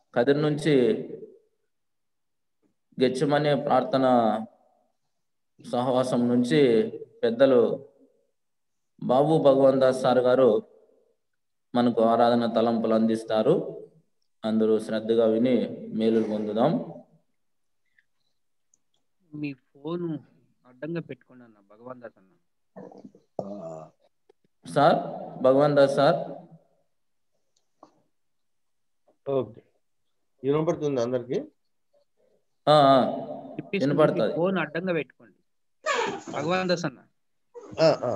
కదిరి నుంచి గెచ్చమనే ప్రార్థన సహవాసం నుంచి పెద్దలు బాబు భగవాన్ దాస్ సార్ గారు మనకు ఆరాధన తలంపులు అందిస్తారు అందరూ శ్రద్ధగా విని మేలు పొందుదాం మీ ఫోన్ అడ్డంగా పెట్టుకోండి అన్న భగవాన్ దాస్ అన్న sir Bhagwan Das sir okay వినపడుతుంది అందరికి ఆ, ఆ, వినిపిస్తుంది. మీ వినపడుతుంది ఫోన్ అడ్డంగా పెట్టుకోండి భగవాన్ దాస్ అన్న ఆ, ఆ.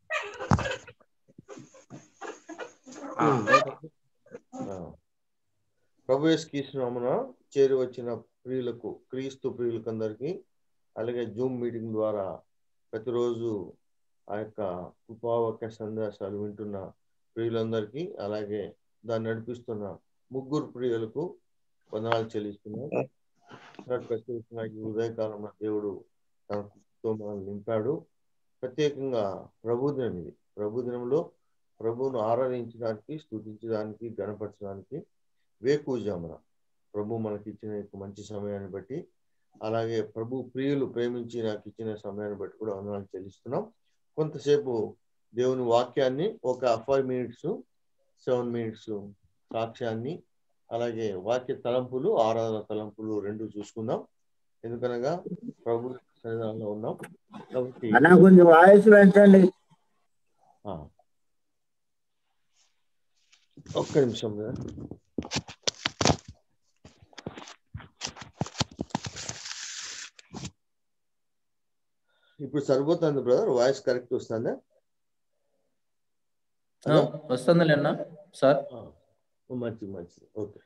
ఆ, ఆ. ప్రభు యేసుక్రీస్తునామమున చేరి వచ్చిన ప్రియులకు క్రీస్తు ప్రియులకు అందరికీ అలాగే జూమ్ మీటింగ్ ద్వారా ప్రతిరోజు ఆ యొక్క కృపావాక్య సందేశాలు వింటున్న ప్రియులందరికీ అలాగే దాన్ని నడిపిస్తున్న ముగ్గురు ప్రియులకు వందనాలు చెల్లిస్తున్నాం ప్రత్యేకంగా ఈ ఉదయకాలంలో దేవుడు తన కృపతో మనల్ని నింపాడు ప్రత్యేకంగా ప్రభుదినం ఇది ప్రభుదినంలో ప్రభువును ఆరాధించడానికి స్తుతించడానికి గణపరచడానికి వేకూజామున ప్రభు మనకి ఇచ్చిన యొక్క మంచి సమయాన్ని బట్టి అలాగే ప్రభు ప్రియులు ప్రేమించి నాకు ఇచ్చిన సమయాన్ని బట్టి కూడా వందనాలు చెల్లిస్తున్నాం కొంతసేపు దేవుని వాక్యాన్ని ఒక ఫైవ్ మినిట్స్ సెవెన్ మినిట్స్ సాక్ష్యాన్ని అలాగే వాక్య తలంపులు ఆరాధన తలంపులు రెండు చూసుకుందాం ఎందుకనగా ప్రభు సన్నిధానంలో ఉన్నాం కాబట్టి అన్నా కొంచెం వాయిస్ పెంచండి ఆ. ఒక్క నిమిషం కదా ఇప్పుడు సరిపోతుంది బ్రదర్ వాయిస్ కరెక్ట్ వస్తుందా ఆ, వస్తుందిలే అన్న సార్ ఆ, మంచిది మంచిది ఓకే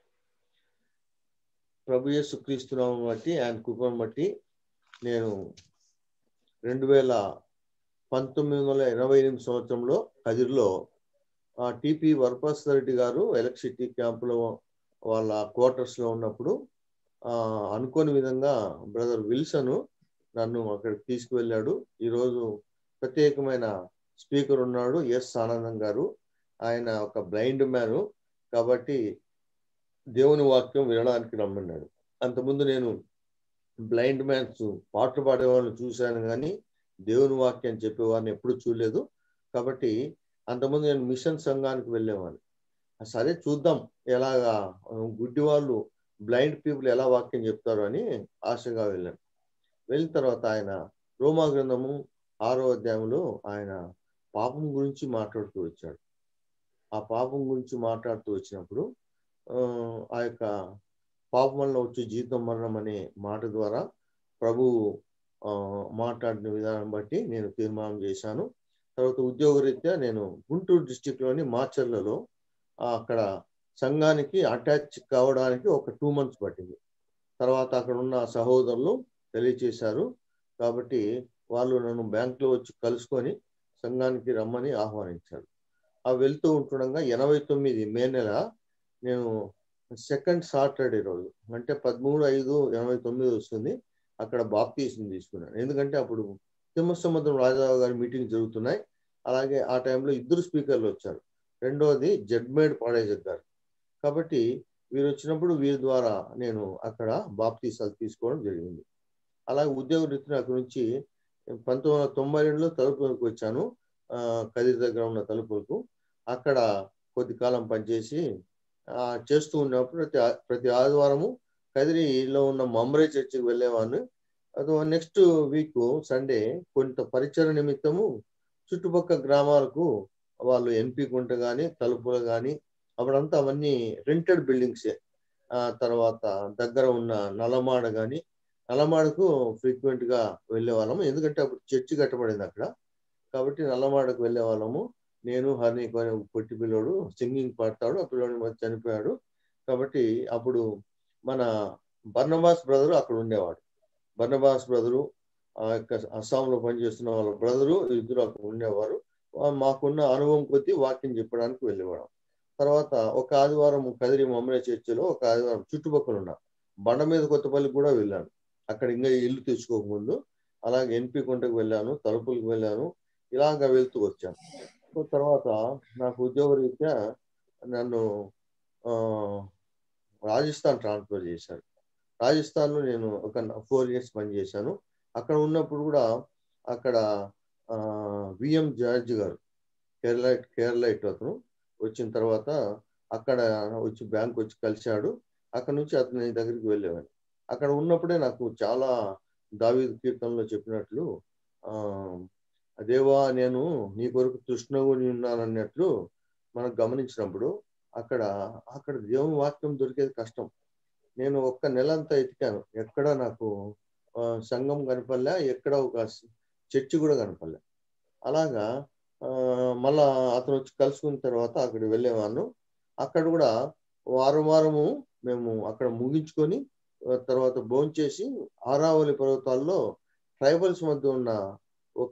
ప్రభు యేసు క్రీస్తునామం బట్టి ఆయన కృపను బట్టి నేను రెండు వేల పంతొమ్మిది వందల ఎనభై ఎనిమిది సంవత్సరంలో కదిరిలో టిపి వరప్రసాద్ గారు ఎలక్ట్రిసిటీ క్యాంపులో వాళ్ళ క్వార్టర్స్ లో ఉన్నప్పుడు ఆ, అనుకోని విధంగా బ్రదర్ విల్సన్ నన్ను అక్కడికి తీసుకువెళ్ళాడు ఈరోజు ప్రత్యేకమైన స్పీకర్ ఉన్నాడు ఎస్ ఆనందం గారు ఆయన ఒక బ్లైండ్ మ్యాన్ కాబట్టి దేవుని వాక్యం వినడానికి రమ్మన్నాడు అంతకుముందు నేను బ్లైండ్ మ్యాన్స్ పాటలు పాడేవాళ్ళని చూశాను కానీ దేవుని వాక్యం చెప్పేవారిని ఎప్పుడు చూడలేదు కాబట్టి అంతకుముందు నేను మిషన్ సంఘానికి వెళ్ళేవాడిని సరే చూద్దాం ఎలాగా గుడ్డి వాళ్ళు బ్లైండ్ పీపుల్ ఎలా వాక్యం చెప్తారు అని ఆశగా వెళ్ళాను వెళ్ళిన తర్వాత ఆయన రోమా గ్రంథము ఆరో అధ్యాయంలో ఆయన పాపం గురించి మాట్లాడుతూ వచ్చాడు ఆ పాపం గురించి మాట్లాడుతూ వచ్చినప్పుడు ఆ, ఆ యొక్క పాపం వల్ల వచ్చే జీవితం మరణం అనే మాట ద్వారా ప్రభు ఆ, మాట్లాడిన విధానం బట్టి నేను తీర్మానం చేశాను తర్వాత ఉద్యోగరీత్యా నేను గుంటూరు డిస్టిక్ లోని మాచర్లలో ఆ, అక్కడ సంఘానికి అటాచ్ కావడానికి ఒక టూ మంత్స్ పట్టింది తర్వాత అక్కడ ఉన్న సహోదరులు తెలియచేశారు కాబట్టి వాళ్ళు నన్ను బ్యాంకులో వచ్చి కలుసుకొని సంఘానికి రమ్మని ఆహ్వానించారు ఆ వెళ్తూ ఉంటుండగా ఎనభై తొమ్మిది మే నెల నేను సెకండ్ సాటర్డే రోజు అంటే పదమూడు ఐదు ఎనభై తొమ్మిది వస్తుంది అక్కడ బాప్తీసం తీసుకున్నాను ఎందుకంటే అప్పుడు తిమ్మసముద్రం రాజారావు గారి మీటింగ్ జరుగుతున్నాయి అలాగే ఆ టైంలో ఇద్దరు స్పీకర్లు వచ్చారు రెండోది జడ్మేడ్ పాడేజర్ గారు కాబట్టి వీరు వచ్చినప్పుడు వీరి ద్వారా నేను అక్కడ బాప్తీసాలు తీసుకోవడం జరిగింది అలాగే ఉద్యోగ రీతిని అక్కడి నుంచి పంతొమ్మిది వందల తొంభై రెండులో తలుపులకు వచ్చాను ఆ, కదిరి దగ్గర ఉన్న తలుపులకు అక్కడ కొద్ది కాలం పనిచేసి ఆ, చేస్తూ ఉన్నప్పుడు ప్రతి ఆ- ప్రతి ఆదివారము కదిరిలో ఉన్న మమ్రే చర్చికి వెళ్ళేవాడిని అది నెక్స్ట్ వీక్ సండే కొంత పరిచయ నిమిత్తము చుట్టుపక్కల గ్రామాలకు వాళ్ళు ఎన్పి కుంట కానీ తలుపులు కానీ అప్పుడంతా అవన్నీ రెంటెడ్ బిల్డింగ్సే ఆ తర్వాత దగ్గర ఉన్న నల్లమాడ కానీ నల్లమాడకు ఫ్రీక్వెంట్ గా వెళ్ళే వాళ్ళము ఎందుకంటే అప్పుడు చర్చి కట్టబడింది అక్కడ కాబట్టి నల్లమాడకు వెళ్ళే వాళ్ళము నేను హర్ని కొని పొట్టి పిల్లోడు సింగింగ్ పాడతాడు ఆ పిల్లోడు మరి చనిపోయాడు కాబట్టి అప్పుడు మన బర్నబాస్ బ్రదరు అక్కడ ఉండేవాడు బర్నబాస్ బ్రదరు ఆ యొక్క అస్సాంలో పనిచేస్తున్న వాళ్ళ బ్రదరు ఇద్దరు అక్కడ ఉండేవారు వా- మాకున్న అనుభవం కొద్దీ వాక్యం చెప్పడానికి వెళ్ళేవాడు తర్వాత ఒక ఆదివారం కదిరి మమ్మల్ని చర్చిలో ఒక ఆదివారం చుట్టుపక్కల ఉన్న బండ మీద కొత్తపల్లికి కూడా వెళ్ళాను అక్కడ ఇంకా ఇల్లు తెచ్చుకోకముందు అలాగే ఎన్పి కుంటకు వెళ్ళాను తలుపులకు వెళ్ళాను ఇలాగ వెళ్తూ వచ్చాను సో తర్వాత నాకు ఉద్యోగ రీత్యా నన్ను ఆ, రాజస్థాన్ ట్రాన్స్ఫర్ చేశారు రాజస్థాన్లో నేను ఒక ఫోర్ ఇయర్స్ పనిచేశాను అక్కడ ఉన్నప్పుడు కూడా అక్కడ విఎం జార్జ్ గారు కేరళ కేరళ ఇటు అతను వచ్చిన తర్వాత అక్కడ వచ్చి బ్యాంక్ వచ్చి కలిశాడు అక్కడ నుంచి అతని దగ్గరికి వెళ్ళేవాడిని అక్కడ ఉన్నప్పుడే నాకు చాలా దావీదు కీర్తనలో చెప్పినట్లు ఆ దేవా నేను నీ కొరకు తృష్ణగుని ఉన్నాను అన్నట్లు మనం గమనించినప్పుడు అక్కడ అక్కడ దేవుని వాక్యం దొరికేది కష్టం నేను ఒక్క నెల అంతా ఎతికాను ఎక్కడ నాకు ఆ, సంఘం కనపడలే ఎక్కడ ఒక చర్చి కూడా కనపడలే అలాగా ఆ, మళ్ళా అతను వచ్చి కలుసుకున్న తర్వాత అక్కడికి వెళ్ళేవాను అక్కడ కూడా వారం వారము మేము అక్కడ ముగించుకొని ఆ, తర్వాత భోంచేసి ఆరావళి పర్వతాల్లో ట్రైబల్స్ మధ్య ఉన్న ఒక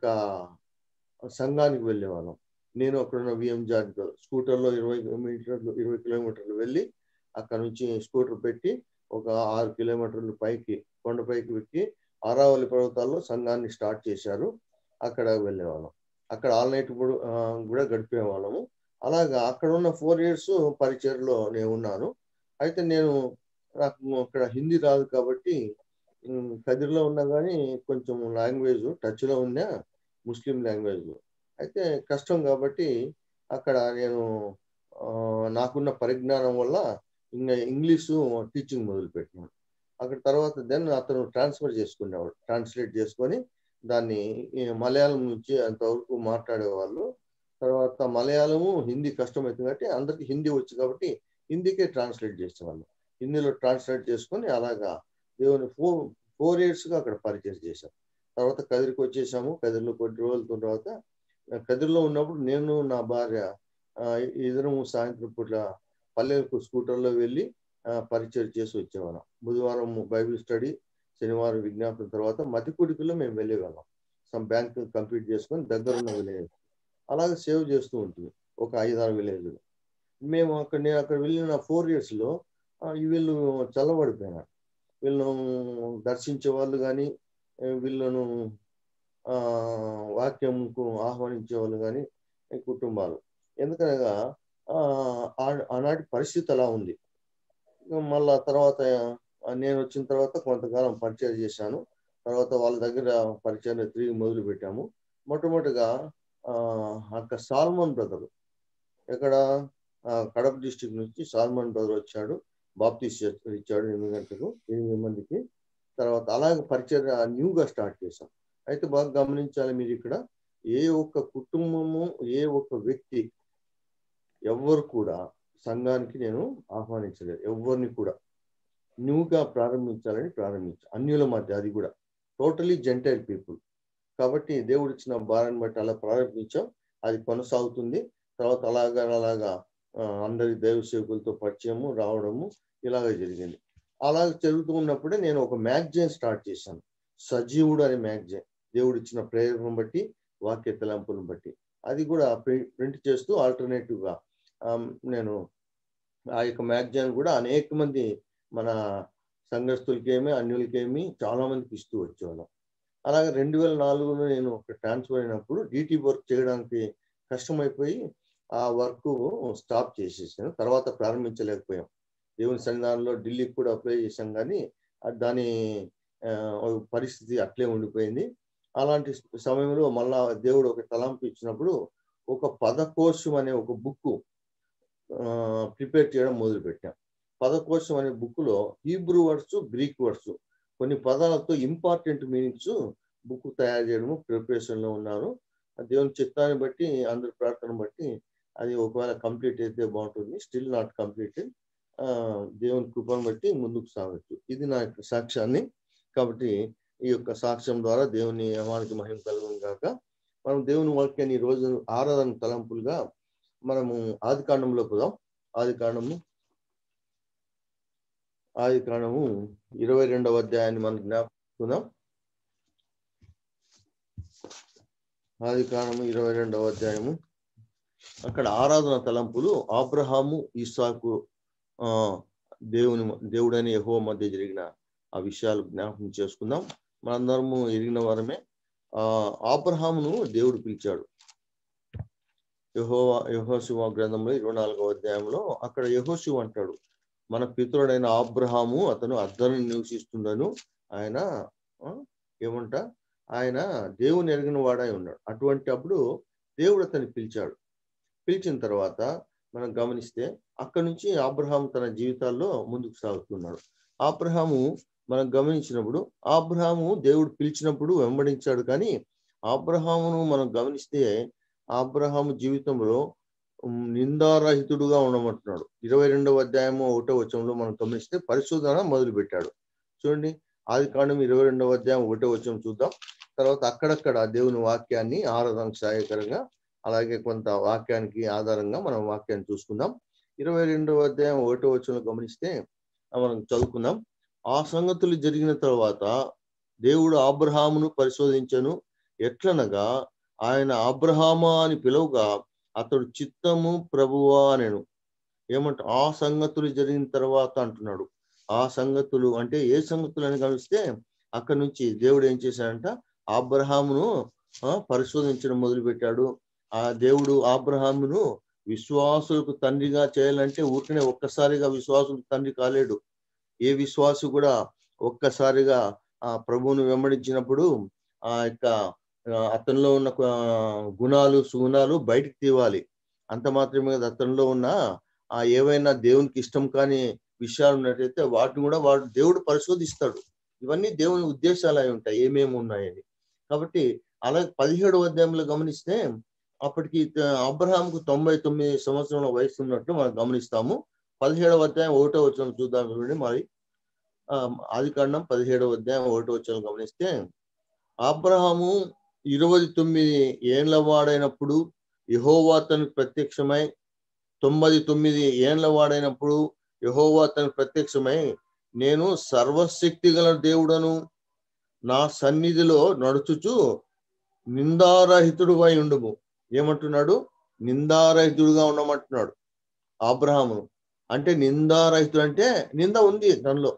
సంఘానికి వెళ్ళేవాళ్ళం నేను అక్కడ ఉన్న విఎం జార్జ్ స్కూటర్లో ఇరవై మీటర్లు ఇరవై కిలోమీటర్లు వెళ్ళి అక్కడ నుంచి స్కూటర్ పెట్టి ఒక ఆరు కిలోమీటర్లు పైకి కొండపైకి ఎక్కి ఆరావళి పర్వతాల్లో సంఘాన్ని స్టార్ట్ చేశారు అక్కడ వెళ్ళేవాళ్ళం అక్కడ ఆల్ నైట్ కూడా గడిపే వాళ్ళము అలాగా అక్కడ ఉన్న ఫోర్ ఇయర్స్ పరిచయలో నేను ఉన్నాను అయితే నేను నాకు అక్కడ హిందీ రాదు కాబట్టి ఉమ్, కదిరిలో ఉన్నా కానీ కొంచెం లాంగ్వేజ్ టచ్లో ఉన్నా ముస్లిం లాంగ్వేజ్ అయితే కష్టం కాబట్టి అక్కడ నేను ఆ, నాకున్న పరిజ్ఞానం వల్ల ఇంకా ఇంగ్లీషు టీచింగ్ మొదలు పెట్టినాను అక్కడ తర్వాత దెన్ అతను ట్రాన్స్ఫర్ చేసుకునేవాడు ట్రాన్స్లేట్ చేసుకొని దాన్ని ఈ మలయాళం నుంచి అంతవరకు మాట్లాడేవాళ్ళు తర్వాత మలయాళము హిందీ కష్టమవుతుంది కాబట్టి అందరికి హిందీ వచ్చు కాబట్టి హిందీకే ట్రాన్స్లేట్ చేసేవాళ్ళు హిందీలో ట్రాన్స్లేట్ చేసుకొని అలాగా దేవుని ఫోర్ ఫోర్ ఇయర్స్గా అక్కడ పరిచయం చేశాం తర్వాత కదిరికి వచ్చేసాము కదిరిలో కొద్ది రోజుల తర్వాత కదిరిలో ఉన్నప్పుడు నేను నా భార్య ఆ, ఇద్దరము సాయంత్రం పూట పల్లెలకు స్కూటర్లో వెళ్ళి ఆ, పరిచయం చేసి వచ్చేవాళ్ళం బుధవారం బైబిల్ స్టడీ శనివారం విజ్ఞాపన తర్వాత మతికుడికిలో మేము వెళ్ళేవాళ్ళం సమ్ బ్యాంక్ కంప్లీట్ చేసుకొని దగ్గర ఉన్న విలేజ్ అలాగే సేవ్ చేస్తూ ఉంటుంది ఒక ఐదారు విలేజ్ మేము అక్కడ నేను అక్కడ వెళ్ళిన ఫోర్ ఇయర్స్లో వీళ్ళు చల్లబడిపోయినారు వీళ్ళను దర్శించే వాళ్ళు కానీ వీళ్ళను ఆ, వాక్యంకు ఆహ్వానించే వాళ్ళు కానీ కుటుంబాలు ఎందుకనగా ఆ, ఆ- ఆనాటి పరిస్థితి అలా ఉంది ఇక మళ్ళా తర్వాత ఆ, నేను వచ్చిన తర్వాత కొంతకాలం పరిచయం చేశాను తర్వాత వాళ్ళ దగ్గర పరిచయం తిరిగి మొదలు పెట్టాము మొట్టమొదటిగా ఆ, అక్కడ సాల్మన్ బ్రదర్ ఇక్కడ ఆ, కడప డిస్టిక్ నుంచి సాల్మన్ బ్రదర్ వచ్చాడు బాప్తీస్ ఇచ్చాడు ఎనిమిది గంటలకు ఎనిమిది మందికి తర్వాత అలాగే పరిచయం న్యూగా స్టార్ట్ చేశాం అయితే బాగా గమనించాలి మీరు ఇక్కడ ఏ ఒక్క కుటుంబము ఏ ఒక్క వ్యక్తి ఎవ్వరు కూడా సంఘానికి నేను ఆహ్వానించలేదు ఎవరిని కూడా న్యూగా ప్రారంభించాలని ప్రారంభించాను అన్యుల మధ్య అది కూడా టోటలీ జెంటైల్ పీపుల్ కాబట్టి దేవుడు ఇచ్చిన భారాన్ని బట్టి అలా ప్రారంభించాం అది కొనసాగుతుంది తర్వాత అలాగా అలాగా ఆ, అందరి దైవ సేవకులతో పరిచయము రావడము ఇలాగ జరిగింది అలాగ జరుగుతూ ఉన్నప్పుడే నేను ఒక మ్యాగజైన్ స్టార్ట్ చేశాను సజీవుడు అనే మ్యాగజైన్ దేవుడు ఇచ్చిన ప్రేరణను బట్టి వాక్య తలంపులను బట్టి అది కూడా ప్రింట్ చేస్తూ ఆల్టర్నేటివ్ గా ఆ, నేను ఆ యొక్క మ్యాగజైన్ కూడా అనేక మంది మన సంఘస్థులకేమి అన్యులకేమి చాలా మందికి ఇస్తూ వచ్చేవాళ్ళం అలాగే రెండు వేల నాలుగులో నేను ఒక ట్రాన్స్ఫర్ అయినప్పుడు డిటి వర్క్ చేయడానికి కష్టమైపోయి ఆ వర్క్ స్టాప్ చేసేసాను తర్వాత ప్రారంభించలేకపోయాం దేవుని సన్నిధానంలో ఢిల్లీకి కూడా అప్లై చేశాం కానీ అది దాని ఆ, పరిస్థితి అట్లే ఉండిపోయింది అలాంటి సమయంలో మళ్ళా దేవుడు ఒక తలంపు ఇచ్చినప్పుడు ఒక పదకోశం అనే ఒక బుక్ ప్రిపేర్ చేయడం మొదలు పెట్టాం పదకోశం అనే బుక్ లో హీబ్రూ వర్డ్స్ గ్రీక్ వర్డ్స్ కొన్ని పదాలతో ఇంపార్టెంట్ మీనింగ్స్ బుక్ తయారు చేయడము ప్రిపరేషన్ లో ఉన్నాను ఆ దేవుని చిత్తాన్ని బట్టి అందరి ప్రార్థన బట్టి అది ఒకవేళ కంప్లీట్ అయితే బాగుంటుంది స్టిల్ నాట్ కంప్లీటెడ్ దేవుని కృపను బట్టి ముందుకు సాగచ్చు ఇది నా యొక్క సాక్ష్యాన్ని కాబట్టి ఈ యొక్క సాక్ష్యం ద్వారా దేవుని నామానికి మహిమ కలుగును గాక మనం దేవుని వాక్యాన్ని ఈ రోజు ఆరాధన తలంపులుగా మనము ఆది కాండంలో పోదాం ఆది కాండము ఆది కాండము ఇరవై రెండవ అధ్యాయాన్ని మనం జ్ఞాపకుందాం ఆది కాండము ఇరవై రెండవ అధ్యాయము అక్కడ ఆరాధన తలంపులు ఆబ్రహాము ఇస్సాకు ఆ దేవుని దేవుడని యహో మధ్య జరిగిన ఆ విషయాలు జ్ఞాపకం చేసుకుందాం మనందరము ఎరిగిన వారమే ఆ ఆబ్రహామును దేవుడు పిలిచాడు యహో యహోశివ గ్రంథంలో ఇరవై నాలుగవ అధ్యాయంలో అక్కడ యహోశివ అంటాడు మన పితరుడైన ఆబ్రహాము అతను అద్దరిని నివసిస్తుండను ఆయన ఆ, ఏమంట ఆయన దేవుని ఎరిగిన వాడై ఉన్నాడు అటువంటి అప్పుడు దేవుడు అతన్ని పిలిచాడు పిలిచిన తర్వాత మనం గమనిస్తే అక్కడి నుంచి ఆబ్రహాం తన జీవితాల్లో ముందుకు సాగుతున్నాడు ఆబ్రహాము మనం గమనించినప్పుడు ఆబ్రహాము దేవుడు పిలిచినప్పుడు వెంబడించాడు కానీ ఆబ్రహామును మనం గమనిస్తే ఆబ్రహాము జీవితంలో ఉమ్, నిందారహితుడుగా ఉండమంటున్నాడు ఇరవై రెండవ అధ్యాయము ఒకటో వచనంలో మనం గమనిస్తే పరిశోధన మొదలు పెట్టాడు చూడండి ఆది కాండం ఇరవై రెండవ అధ్యాయం ఒకటో వచనం చూద్దాం తర్వాత అక్కడక్కడ దేవుని వాక్యాన్ని ఆరాధనకు సహాయకరంగా అలాగే కొంత వాక్యానికి ఆధారంగా మనం వాక్యాన్ని చూసుకుందాం ఇరవై రెండవ అధ్యాయం ఒకటో వచనంలో గమనిస్తే ఆ మనం చదువుకుందాం ఆ సంగతులు జరిగిన తర్వాత దేవుడు ఆబ్రహామును పరిశోధించను ఎట్లనగా ఆయన అబ్రహామా అని పిలువగా అతడు చిత్తము ప్రభువా అనెను ఏమంట ఆ సంగతులు జరిగిన తర్వాత అంటున్నాడు ఆ సంగతులు అంటే ఏ సంగతులు అని గమనిస్తే అక్కడి నుంచి దేవుడు ఏం చేశాడంట ఆబ్రహామును ఆ, పరిశోధించడం మొదలు పెట్టాడు ఆ దేవుడు ఆబ్రహామును విశ్వాసులకు తండ్రిగా చేయాలంటే ఊరికనే ఒక్కసారిగా విశ్వాసులకు తండ్రి కాలేడు ఏ విశ్వాసు కూడా ఒక్కసారిగా ఆ ప్రభువును వెంబడించినప్పుడు ఆ యొక్క ఆ, అతనిలో ఉన్న ఆ, గుణాలు సుగుణాలు బయటికి తీవాలి అంత మాత్రమే కాదు అతనిలో ఉన్న ఆ ఏవైనా దేవునికి ఇష్టం కాని విషయాలు ఉన్నట్టయితే వాటిని కూడా వాడు దేవుడు పరిశోధిస్తాడు ఇవన్నీ దేవుని ఉద్దేశాలు అయి ఉంటాయి ఏమేమి ఉన్నాయని కాబట్టి అలాగే పదిహేడు అధ్యాయంలో గమనిస్తే అప్పటికి త- అబ్రహాంకు తొంభై తొమ్మిది సంవత్సరాల వయసు ఉన్నట్లు మనం గమనిస్తాము పదిహేడవ అధ్యాయం ఒకటో వచ్చిన చూద్దాం చూడండి మరి ఆ, ఆది కాండం పదిహేడవ అధ్యాయం ఒకటో వచ్చిన గమనిస్తే అబ్రహాము ఇరవై తొమ్మిది ఏండ్ల వాడైనప్పుడు యహోవా తనకు ప్రత్యక్షమై తొంభై తొమ్మిది ఏండ్ల వాడైనప్పుడు యహోవా తనకు ప్రత్యక్షమై నేను సర్వశక్తి గల దేవుడను నా సన్నిధిలో నడుచుచు నిందారహితుడు అయి ఉండుము ఏమంటున్నాడు నిందారహితుడుగా ఉండమంటున్నాడు అబ్రహాము అంటే నిందారహితుడు అంటే నింద ఉంది దానిలో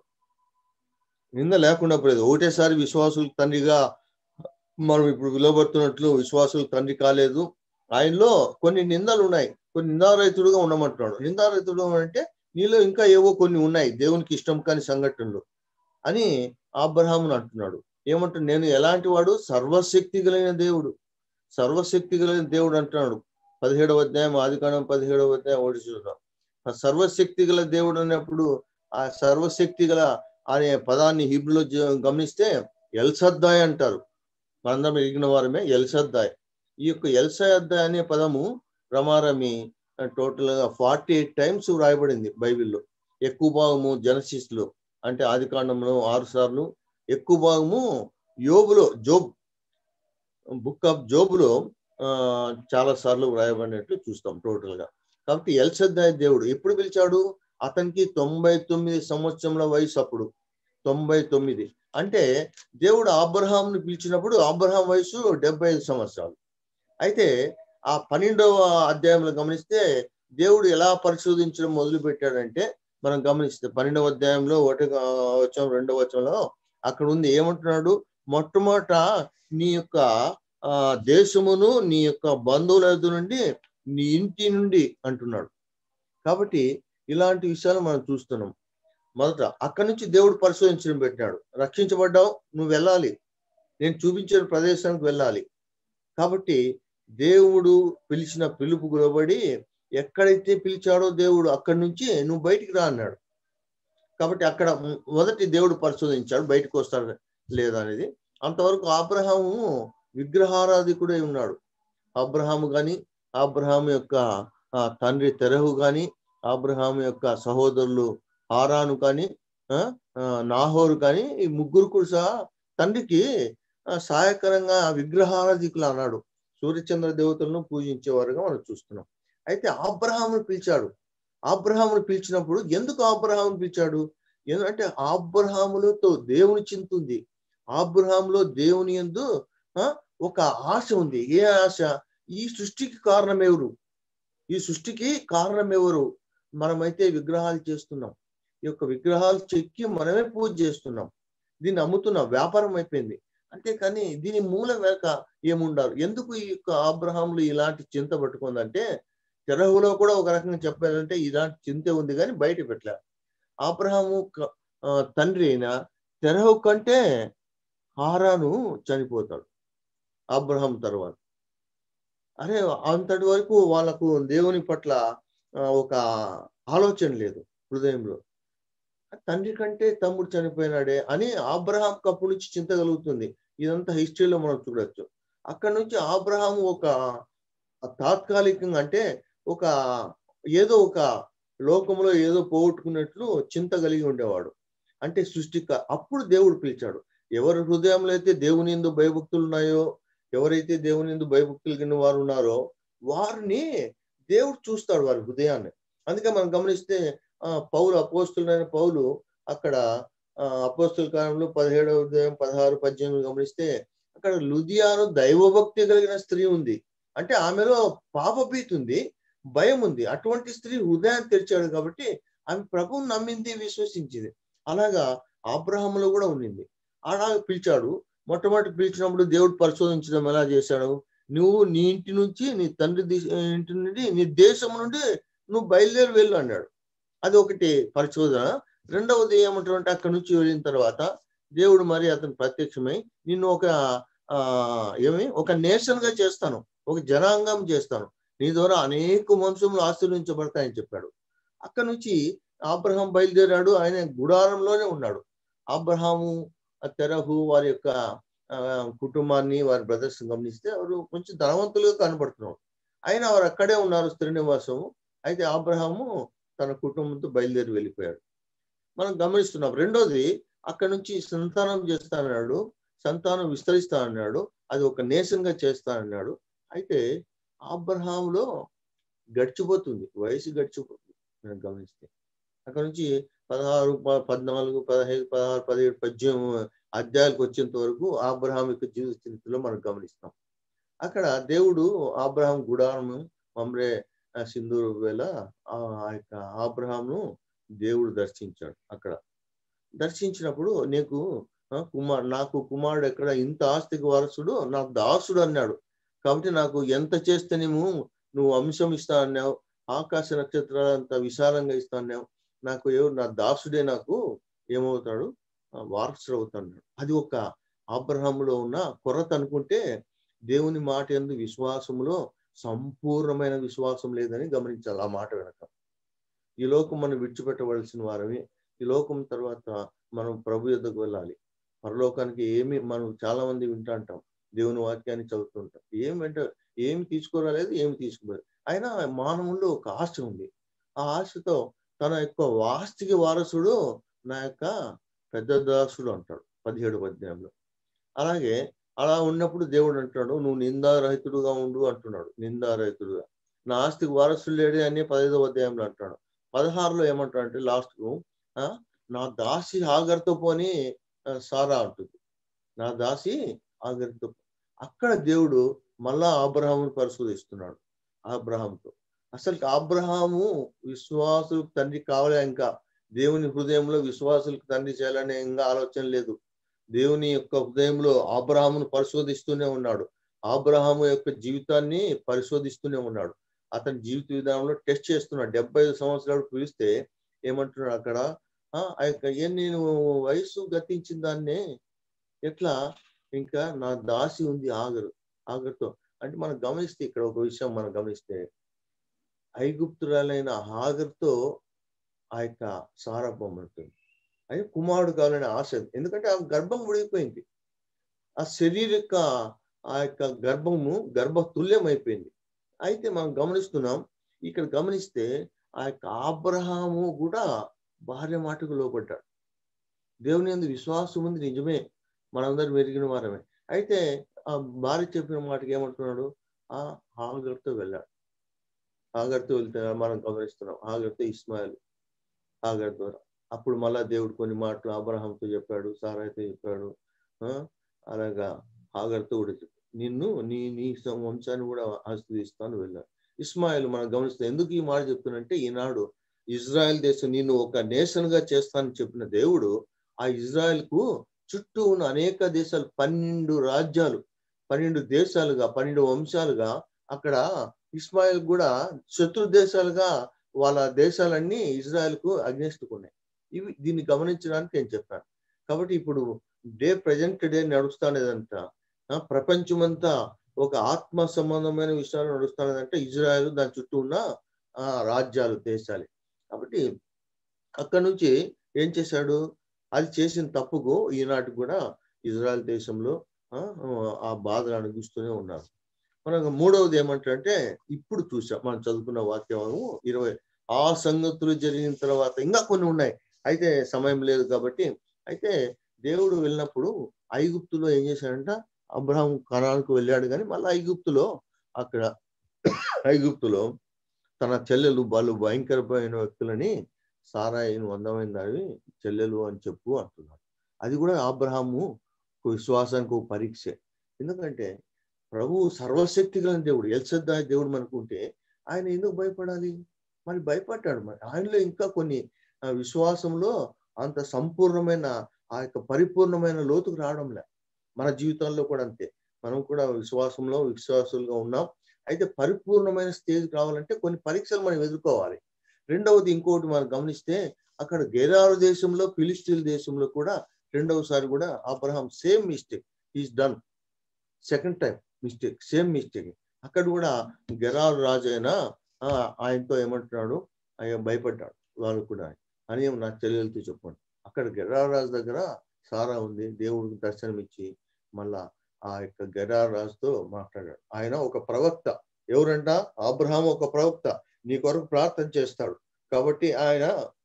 నింద లేకుండా పోలేదు ఒకటేసారి విశ్వాసులకు తండ్రిగా మనం ఇప్పుడు విలువబడుతున్నట్లు విశ్వాసులకు తండ్రి కాలేదు ఆయనలో కొన్ని నిందలు ఉన్నాయి కొన్ని నిందారహితుడుగా ఉండమంటున్నాడు నిందారహితుడు అంటే నీలో ఇంకా ఏవో కొన్ని ఉన్నాయి దేవునికి ఇష్టం కాని సంఘటనలు అని అబ్రహామును అంటున్నాడు ఏమంటాడు నేను ఎలాంటి వాడు సర్వశక్తి కలిగిన దేవుడు సర్వశక్తి కలిగిన దేవుడు అంటున్నాడు పదిహేడవ అధ్యాయం ఆదికాండం పదిహేడవ అధ్యాయం ఒకటి చూద్దాం ఆ సర్వశక్తి గల దేవుడు అన్నప్పుడు ఆ సర్వశక్తి గల అనే పదాన్ని హిబ్రులో గమనిస్తే ఎల్సద్దాయ్ అంటారు మనందరం ఎరిగిన వారమే ఎల్సద్దాయ్ ఈ యొక్క ఎల్సద్దాయ్ అనే పదము రమారమి టోటల్ గా ఫార్టీ ఎయిట్ టైమ్స్ వ్రాయబడింది బైబిల్లో ఎక్కువ భాగము జనసిస్ లో అంటే ఆది కాండంలో ఆరు సార్లు ఎక్కువ భాగము యోబులో జోబ్ బుక్ ఆఫ్ జోబులో ఆ, చాలా సార్లు వ్రాయబడినట్లు చూస్తాం టోటల్ గా కాబట్టి ఎల్సద్దాయ్ దేవుడు ఎప్పుడు పిలిచాడు అతనికి తొంభై తొమ్మిది సంవత్సరముల వయసు అప్పుడు తొంభై తొమ్మిది అంటే దేవుడు అబ్రహాంను పిలిచినప్పుడు అబ్రహాం వయసు డెబ్బై ఐదు సంవత్సరాలు అయితే ఆ పన్నెండవ అధ్యాయంలో గమనిస్తే దేవుడు ఎలా పరిశోధించడం మొదలు పెట్టాడంటే మనం గమనిస్తే పన్నెండవ అధ్యాయంలో ఒకటి వచ్చాం రెండవ వచ్చంలో అక్కడ ఉంది ఏమంటున్నాడు మొట్టమొదట నీ యొక్క ఆ దేశమును నీ యొక్క బంధువుల ఎదురు నుండి నీ ఇంటి నుండి అంటున్నాడు కాబట్టి ఇలాంటి విషయాలు మనం చూస్తున్నాం మొదట అక్కడి నుంచి దేవుడు పరిశోధించడం పెట్టినాడు రక్షించబడ్డావు నువ్వు వెళ్ళాలి నేను చూపించిన ప్రదేశానికి వెళ్ళాలి కాబట్టి దేవుడు పిలిచిన పిలుపు గురబడి ఎక్కడైతే పిలిచాడో దేవుడు అక్కడి నుంచి నువ్వు బయటికి రా అన్నాడు కాబట్టి అక్కడ మొదటి దేవుడు పరిశోధించాడు బయటకు వస్తాడు లేదా అనేది అంతవరకు అబ్రహాము విగ్రహారాధికుడై ఉన్నాడు అబ్రహాము గాని అబ్రహాము యొక్క ఆ, తండ్రి తెరహు గాని అబ్రహాము యొక్క సహోదరులు హారాను కానీ ఆ, ఆ, నాహోరు కానీ ఈ ముగ్గురు కూడా తండ్రికి ఆ, సహాయకరంగా విగ్రహారాధికులు అన్నాడు సూర్యచంద్ర దేవతలను పూజించేవారుగా మనం చూస్తున్నాం అయితే ఆబ్రహామును పిలిచాడు ఆబ్రహామును పిలిచినప్పుడు ఎందుకు ఆబ్రహామును పిలిచాడు ఎందుకంటే ఆబ్రహాములతో దేవుని చింత ఉంది ఆబ్రహాములో దేవుని ఎందు ఆ, ఒక ఆశ ఉంది ఏ ఆశ ఈ సృష్టికి కారణం ఎవరు ఈ సృష్టికి కారణం ఎవరు మనమైతే విగ్రహాలు చేస్తున్నాం ఈ యొక్క విగ్రహాలు చెక్కి మనమే పూజ చేస్తున్నాం దీన్ని అమ్ముతున్నాం వ్యాపారం అయిపోయింది అంతేకాని దీని మూల వెనక ఏముండారు ఎందుకు ఈ యొక్క ఆబ్రహాంలు ఇలాంటి చింత పట్టుకుందంటే తెరహులో కూడా ఒక రకంగా చెప్పాలంటే ఇలాంటి చింత ఉంది కానీ బయట పెట్టలే అబ్రహాము క- ఆ, తండ్రి అయిన తెరహు కంటే హారాను చనిపోతాడు అబ్రహాం తర్వాత అరే అంతటి వరకు వాళ్ళకు దేవుని పట్ల ఆ, ఒక ఆలోచన లేదు హృదయంలో తండ్రి కంటే తమ్ముడు చనిపోయినాడే అని ఆబ్రహాం అప్పటి నుంచి చింత కలుగుతుంది ఇదంతా హిస్టరీలో మనం చూడొచ్చు అక్కడ నుంచి ఆబ్రహాం ఒక తాత్కాలికంగా అంటే ఒక ఏదో ఒక లోకంలో ఏదో పోగొట్టుకున్నట్లు చింత కలిగి ఉండేవాడు అంటే సృష్టిక అప్పుడు దేవుడు పిలిచాడు ఎవరి హృదయంలో అయితే దేవుని ఎందు భయభక్తులు ఉన్నాయో ఎవరైతే దేవుని ఎందు భయభక్తులు కలిగిన వారు ఉన్నారో వారిని దేవుడు చూస్తాడు వారి హృదయాన్ని అందుకే మనం గమనిస్తే ఆ పౌలు అపోస్తులైన పౌలు అక్కడ ఆ, అపోస్తుల కాలంలో పదిహేడవ ఉదయం పదహారు పద్దెనిమిది గమనిస్తే అక్కడ లుదియాను దైవభక్తి కలిగిన స్త్రీ ఉంది అంటే ఆమెలో పాపభీతి ఉంది భయం ఉంది అటువంటి స్త్రీ హృదయాన్ని తెరిచాడు కాబట్టి ఆమె ప్రభువు నమ్మింది విశ్వసించింది అలాగా ఆబ్రహంలో కూడా ఉండింది అలా పిలిచాడు మొట్టమొదటి పిలిచినప్పుడు దేవుడు పరిశోధించడం ఎలా చేశాడు నువ్వు నీ ఇంటి నుంచి నీ తండ్రి ది- ఇంటి నుండి నీ దేశం నుండి నువ్వు బయలుదేరి వెళ్ళు అన్నాడు అది ఒకటి పరిశోధన రెండవది ఏమంటారంటే అక్కడి నుంచి వెళ్ళిన తర్వాత దేవుడు మరి అతను ప్రత్యక్షమై నిన్ను ఒక ఆ ఏమి ఒక నేషన్ గా చేస్తాను ఒక జనాంగం చేస్తాను నీ ద్వారా అనేక వంశములు ఆశీర్వించబడతాయని చెప్పాడు అక్కడ నుంచి ఆబ్రహాం బయలుదేరాడు ఆయన గుడారంలోనే ఉన్నాడు ఆబ్రహాము ఆ తెరహు వారి యొక్క ఆ, కుటుంబాన్ని వారి బ్రదర్స్ గమనిస్తే వారు కొంచెం ధనవంతులుగా కనబడుతున్నారు అయినా వారు అక్కడే ఉన్నారు స్త్రీ నివాసము అయితే ఆబ్రహాము తన కుటుంబంతో బయలుదేరి వెళ్ళిపోయాడు మనం గమనిస్తున్నాం రెండోది అక్కడ నుంచి సంతానం చేస్తానన్నాడు సంతానం విస్తరిస్తానన్నాడు అది ఒక నేషన్ గా చేస్తానన్నాడు అయితే ఆబ్రహాంలో గడిచిపోతుంది వయసు గడిచిపోతుంది మనం గమనిస్తే అక్కడ నుంచి పదహారు ప- పద్నాలుగు పదహైదు పదహారు పదిహేడు పద్దెనిమిది అధ్యాయాలకు వచ్చేంత వరకు ఆబ్రహాం యొక్క జీవిత చరిత్రలో మనం గమనిస్తాం అక్కడ దేవుడు ఆబ్రహాం గుడారము మమ్రే ఆ సింధూరు వేళ ఆ ఆ యొక్క ఆబ్రహాంను దేవుడు దర్శించాడు అక్కడ దర్శించినప్పుడు నీకు ఆ, కుమార్ నాకు కుమారుడు ఎక్కడ ఇంత ఆస్తికి వారసుడు నా దాసుడు అన్నాడు కాబట్టి నాకు ఎంత చేస్తేనేమో నువ్వు అంశం ఇస్తా అన్నావు ఆకాశ నక్షత్రాలు అంత విశాలంగా ఇస్తా అన్నావు నాకు ఎవరు నా దాసుడే నాకు ఏమవుతాడు ఆ, వారసుడు అవుతాడు అది ఒక ఆబ్రహాములో ఉన్న కొరత అనుకుంటే దేవుని మాట ఎందు విశ్వాసములో సంపూర్ణమైన విశ్వాసం లేదని గమనించాలి ఆ మాట వెనక ఈ లోకం మనం విడిచిపెట్టవలసిన వారమే ఈ లోకం తర్వాత మనం ప్రభు యొద్దకు వెళ్ళాలి పరలోకానికి ఏమి మనం చాలా మంది వింటా అంటాం దేవుని వాక్యాన్ని చదువుతుంటాం ఏం వెంట ఏమి తీసుకోరాలేదు ఏమి తీసుకోలేదు అయినా మానవుల్లో ఒక ఆశ ఉంది ఆ ఆశతో తన యొక్క వాస్తికి వారసుడు నా యొక్క పెద్ద దాసుడు అంటాడు పదిహేడు పద్యంలో అలాగే అలా ఉన్నప్పుడు దేవుడు అంటాడు నువ్వు నిందారహితుడుగా ఉండు అంటున్నాడు నిందారహితుడుగా నా ఆస్తికి వారసుడు లేడే అని పదిహేదో అధ్యాయంలో అంటాడు పదహారులో ఏమంటాడు అంటే లాస్ట్ కు ఆ, నా దాసి ఆగర్తో పోని ఆ, సారా అంటుంది నా దాసి ఆగర్తో అక్కడ దేవుడు మళ్ళా ఆబ్రహామును పరిశోధిస్తున్నాడు ఆబ్రహాంతో అసలు ఆబ్రహాము విశ్వాసులకు తండ్రి కావాలి ఇంకా దేవుని హృదయంలో విశ్వాసులకు తండ్రి చేయాలనే ఇంకా ఆలోచన లేదు దేవుని యొక్క హృదయంలో ఆబ్రహామును పరిశోధిస్తూనే ఉన్నాడు ఆబ్రహాము యొక్క జీవితాన్ని పరిశోధిస్తూనే ఉన్నాడు అతని జీవిత విధానంలో టెస్ట్ చేస్తున్నాడు డెబ్బై ఐదు సంవత్సరాలు పిలిస్తే ఏమంటున్నాడు అక్కడ ఆ ఆ యొక్క ఏ నేను వయసు గతించిన దాన్నే ఎట్లా ఇంకా నా దాసి ఉంది ఆగరు ఆగరుతో అంటే మనం గమనిస్తే ఇక్కడ ఒక విషయం మనం గమనిస్తే ఐగుప్తురాలైన ఆగర్తో ఆ యొక్క సారభం ఉంటుంది అది కుమారుడు కావాలనే ఆశ ఎందుకంటే ఆ గర్భం ఉడిగిపోయింది ఆ శరీరక ఆ యొక్క గర్భము గర్భ తుల్యం అయిపోయింది అయితే మనం గమనిస్తున్నాం ఇక్కడ గమనిస్తే ఆ యొక్క ఆబ్రహాము కూడా భార్య మాటకు లోపడ్డాడు దేవుని ఎందు విశ్వాసం ఉంది నిజమే మనందరం మెరిగిన వారమే అయితే ఆ భార్య చెప్పిన మాటకి ఏమంటున్నాడు ఆ హాగర్తో వెళ్ళాడు హాగర్తో వెళ్తే మనం గమనిస్తున్నాం హాగర్తో ఇస్మాయిల్ హాగర్ ద్వారా అప్పుడు మళ్ళా దేవుడు కొన్ని మాటలు అబ్రహాంతో చెప్పాడు సారాయితో చెప్పాడు ఆ అలాగా హాగర్తో కూడా చెప్పాడు నిన్ను నీ నీ వంశాన్ని కూడా ఆస్వాదిస్తాను వెళ్ళాడు ఇస్మాయిల్ మనం గమనిస్తే ఎందుకు ఈ మాట చెప్తున్నంటే ఈనాడు ఇజ్రాయెల్ దేశం నిన్ను ఒక నేషన్ గా చేస్తానని చెప్పిన దేవుడు ఆ ఇజ్రాయెల్ కు చుట్టూ ఉన్న అనేక దేశాలు పన్నెండు రాజ్యాలు పన్నెండు దేశాలుగా పన్నెండు వంశాలుగా అక్కడ ఇస్మాయిల్ కూడా శత్రు దేశాలుగా వాళ్ళ దేశాలన్నీ ఇజ్రాయెల్ కు అగ్నిస్ట్ ఉన్నాయి ఇవి దీన్ని గమనించడానికి నేను చెప్పాను కాబట్టి ఇప్పుడు డే ప్రజెంట్ డే నడుస్తానేదంతా ఆ, ప్రపంచమంతా ఒక ఆత్మ సంబంధమైన విషయాలు నడుస్తానేదంటే ఇజ్రాయెల్ దాని చుట్టూ ఉన్న ఆ, రాజ్యాలు దేశాలు కాబట్టి అక్కడ నుంచి ఏం చేశాడు అది చేసిన తప్పుకు ఈనాటి కూడా ఇజ్రాయెల్ దేశంలో ఆ, ఆ బాధలు అనుభవిస్తూనే ఉన్నారు మనకు మూడవది ఏమంటారంటే ఇప్పుడు చూసాం మనం చదువుకున్న వాక్యం ఇరవై ఆ సంగతులు జరిగిన తర్వాత ఇంకా కొన్ని ఉన్నాయి అయితే సమయం లేదు కాబట్టి అయితే దేవుడు వెళ్ళినప్పుడు ఐగుప్తులో ఏం చేశాడంట అబ్రహాం కణాలకు వెళ్ళాడు కానీ మళ్ళీ ఐగుప్తులో అక్కడ ఐగుప్తులో తన చెల్లెలు వాళ్ళు భయంకరమైన వ్యక్తులని సారాయిను అందమైన దాని చెల్లెలు అని చెప్పు అంటున్నాడు అది కూడా అబ్రహాము విశ్వాసానికి ఒక పరీక్ష ఎందుకంటే ప్రభు సర్వశక్తి గల దేవుడు ఎల్సద్దా దేవుడు మనకుంటే ఆయన ఎందుకు భయపడాలి మరి భయపడ్డాడు మరి ఆయనలో ఇంకా కొన్ని ఆ, విశ్వాసంలో అంత సంపూర్ణమైన ఆ యొక్క పరిపూర్ణమైన లోతుకు రావడంలే మన జీవితంలో కూడా అంతే మనం కూడా విశ్వాసంలో విశ్వాసులుగా ఉన్నాం అయితే పరిపూర్ణమైన స్టేజ్ రావాలంటే కొన్ని పరీక్షలు మనం ఎదుర్కోవాలి రెండవది ఇంకోటి మనం గమనిస్తే అక్కడ గెరారు దేశంలో ఫిలిస్టీన్ దేశంలో కూడా రెండవసారి కూడా Abraham same mistake is done second time mistake same mistake అక్కడ కూడా గెరారు రాజు అయినా ఆ, ఆయనతో ఏమంటున్నాడు ఆయన భయపడ్డాడు వాళ్ళు కూడా అని నా చెల్లెలతో చెప్పండి అక్కడ గెరారు రాజు దగ్గర సారా ఉంది దేవుడికి దర్శనం ఇచ్చి మళ్ళా ఆ యొక్క గెరారు రాజుతో మాట్లాడాడు ఆయన ఒక ప్రవక్త ఎవరంట అబ్రహాం ఒక ప్రవక్త నీ కొరకు ప్రార్థన చేస్తాడు కాబట్టి ఆయన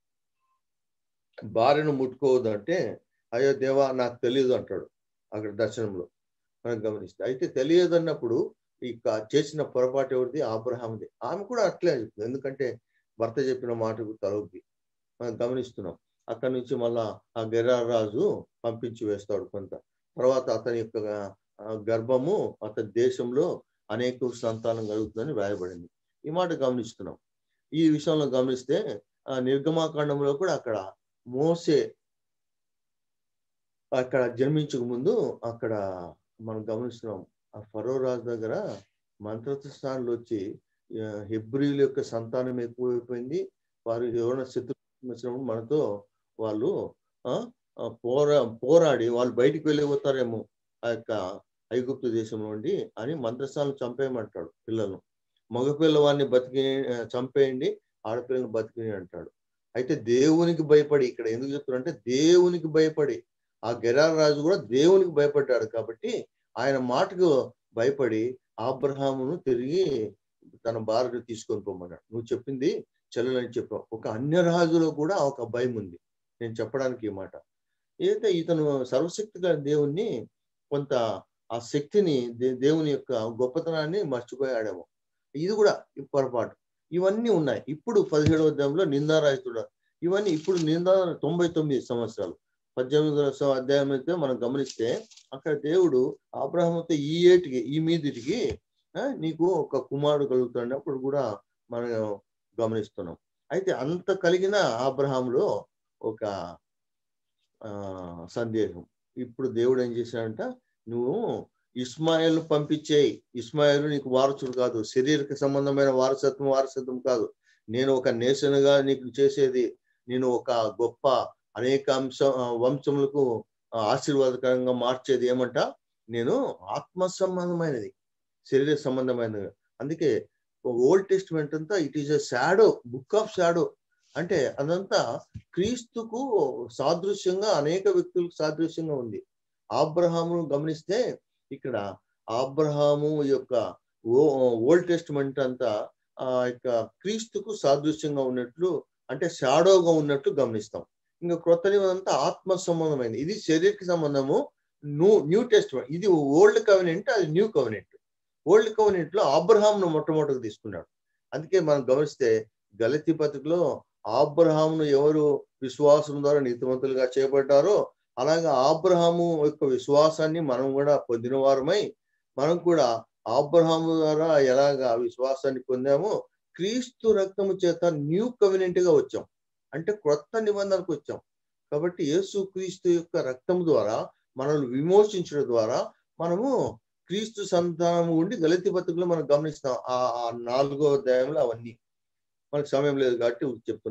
భార్యను ముట్టుకోవద్దు అంటే అయ్యో దేవా నాకు తెలియదు అంటాడు అక్కడ దర్శనంలో మనం గమనిస్తే అయితే తెలియదు అన్నప్పుడు ఈ క- చేసిన పొరపాటు ఎవరిది ఆబ్రహాంది ఆమె కూడా అట్లే చెప్తుంది ఎందుకంటే భర్త చెప్పిన మాటకు తలొగ్గి మనం గమనిస్తున్నాం అక్కడి నుంచి మళ్ళా ఆ గెరార్ రాజు పంపించి వేస్తాడు కొంత తర్వాత అతని యొక్క ఆ, గర్భము అతని దేశంలో అనేక సంతానం కలుగుతుందని వ్రాయబడింది ఈ మాట గమనిస్తున్నాం ఈ విషయంలో గమనిస్తే ఆ నిర్గమాకాండంలో కూడా అక్కడ మోసే అక్కడ జన్మించక ముందు అక్కడ మనం గమనిస్తున్నాం ఆ ఫరో రాజు దగ్గర మంత్రత స్థానంలో వచ్చి ఆ, హెబ్రియుల యొక్క సంతానం ఎక్కువైపోయింది వారు ఎవరైనా శత్రు వచ్చినప్పుడు మనతో వాళ్ళు ఆ, ఆ, పోరా పోరాడి వాళ్ళు బయటికి వెళ్ళిపోతారేమో ఆ యొక్క ఐగుప్తు దేశం నుండి అని మంత్రస్థానం చంపేయమంటాడు పిల్లలను మగపిల్లవాడిని బతికి ఆ, చంపేయండి ఆడపిల్లని బతికి అంటాడు అయితే దేవునికి భయపడి ఇక్కడ ఎందుకు చెప్తున్నారంటే దేవునికి భయపడి ఆ గెరార్ రాజు కూడా దేవునికి భయపడ్డాడు కాబట్టి ఆయన మాటకు భయపడి ఆబ్రహామును తిరిగి తన భార్యను తీసుకొని పోమన్నాడు నువ్వు చెప్పింది చెల్లెలని చెప్పావు ఒక అన్య రాజులో కూడా ఒక భయం ఉంది నేను చెప్పడానికి ఈ మాట ఏదైతే ఇతను సర్వశక్తిగా దేవుణ్ణి కొంత ఆ శక్తిని దే- దేవుని యొక్క గొప్పతనాన్ని మర్చిపోయాడేమో ఇది కూడా ఈ పొరపాటు ఇవన్నీ ఉన్నాయి ఇప్పుడు పదిహేడవ అధ్యాయంలో నిందారాయితుడు ఇవన్నీ ఇప్పుడు నిందా తొంభై తొమ్మిది సంవత్సరాలు పద్దెనిమిదవ స- అధ్యాయం అయితే మనం గమనిస్తే అక్కడ దేవుడు అబ్రహంతో ఈ ఏటికి ఈ మీదిటికి ఆ, నీకు ఒక కుమారుడు కలుగుతున్నప్పుడు కూడా మనం గమనిస్తున్నాం అయితే అంత కలిగిన అబ్రహాంలో ఒక ఆ సందేహం ఇప్పుడు దేవుడు ఏం చేశాడంట నువ్వు ఇస్మాయిల్ పంపించేయి ఇస్మాయిల్ నీకు వారసుడు కాదు శరీరక సంబంధమైన వారసత్వం వారసత్వం కాదు నేను ఒక నేషన్గా నీకు చేసేది నేను ఒక గొప్ప అనేక అంశ ఆ, వంశములకు ఆ, ఆశీర్వాదకరంగా మార్చేది ఏమంట నేను ఆత్మ సంబంధమైనది శరీర సంబంధమైనది అందుకే ఓల్డ్ టెస్ట్మెంట్ అంతా it is a shadow book of shadow అంటే అదంతా క్రీస్తుకు సాదృశ్యంగా అనేక వ్యక్తులకు సాదృశ్యంగా ఉంది ఆబ్రహామును గమనిస్తే ఇక్కడ ఆబ్రహాము యొక్క ఓల్డ్ టెస్ట్మెంట్ అంతా ఆ యొక్క క్రీస్తుకు సాదృశ్యంగా ఉన్నట్లు అంటే షాడోగా ఉన్నట్లు గమనిస్తాం ఇంకా క్రొత్త నిబంధన అంతా ఆత్మ సంబంధమైనది ఇది శరీరక సంబంధము న్యూ న్యూ టెస్ట్మెంట్ ఇది ఓల్డ్ కవెనెంట్ అది న్యూ కవెనెంట్ ఓల్డ్ కవెనెంట్ లో అబ్రహాంను మొట్టమొదటిగా తీసుకున్నాడు అందుకే మనం గమనిస్తే గలతి పత్రికలో ఆబ్రహామును ఎవరు విశ్వాసం ద్వారా నీతిమంతులుగా చేపట్టారో అలాగే ఆబ్రహాము యొక్క విశ్వాసాన్ని మనం కూడా పొందిన వారమై మనం కూడా ఆబ్రహాము ద్వారా ఎలాగా విశ్వాసాన్ని పొందామో క్రీస్తు రక్తము చేత న్యూ కవినెంట్ గా వచ్చాం అంటే క్రొత్త నిబంధనకు వచ్చాం కాబట్టి యేసు క్రీస్తు యొక్క రక్తం ద్వారా మనల్ని విమోచించడం ద్వారా మనము క్రీస్తు సంతానం ఉండి గలతి బతుకులు మనం గమనిస్తాం ఆ ఆ నాలుగో అధ్యాయంలో అవన్నీ మనకు సమయం లేదు కాబట్టి చెప్తున్నా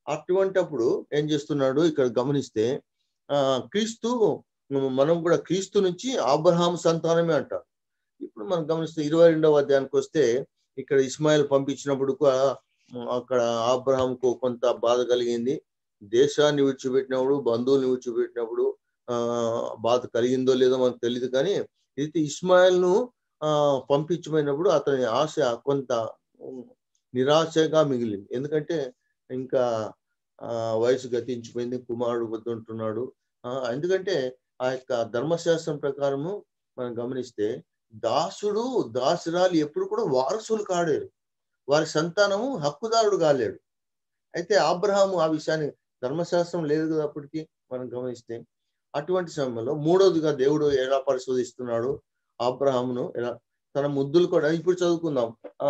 అటువంటప్పుడు ఏం చేస్తున్నాడు ఇక్కడ గమనిస్తే ఆ క్రీస్తు మనం కూడా క్రీస్తు నుంచి అబ్రహాం సంతానమే అంటారు ఇప్పుడు మనం గమనిస్తే ఇరవై రెండవ అధ్యాయానికి వస్తే ఇక్కడ ఇస్మాయిల్ పంపించినప్పుడు కూడా అక్కడ అబ్రహాంకు కొంత బాధ కలిగింది దేశాన్ని విడిచిపెట్టినప్పుడు బంధువుల్ని విడిచిపెట్టినప్పుడు ఆ బాధ కలిగిందో లేదో మనకు తెలియదు కానీ ఇది ఇస్మాయిల్ ను ఆ పంపించమైనప్పుడు అతని ఆశ కొంత నిరాశగా మిగిలింది ఎందుకంటే ఇంకా ఆ వయసు గతించిపోయింది కుమారుడు వద్దుంటున్నాడు ఆ ఎందుకంటే ఆ యొక్క ధర్మశాస్త్రం ప్రకారము మనం గమనిస్తే దాసుడు దాసురాలు ఎప్పుడు కూడా వారసులు కాలేరు వారి సంతానము హక్కుదారుడు కాలేడు అయితే అబ్రహాము ఆ విషయాన్ని ధర్మశాస్త్రం లేదు కదా అప్పటికి మనం గమనిస్తే అటువంటి సమయంలో మూడోదిగా దేవుడు ఎలా పరిశోధిస్తున్నాడు అబ్రహామును ఎలా తన ముద్దులు కూడా ఇప్పుడు చదువుకుందాం ఆ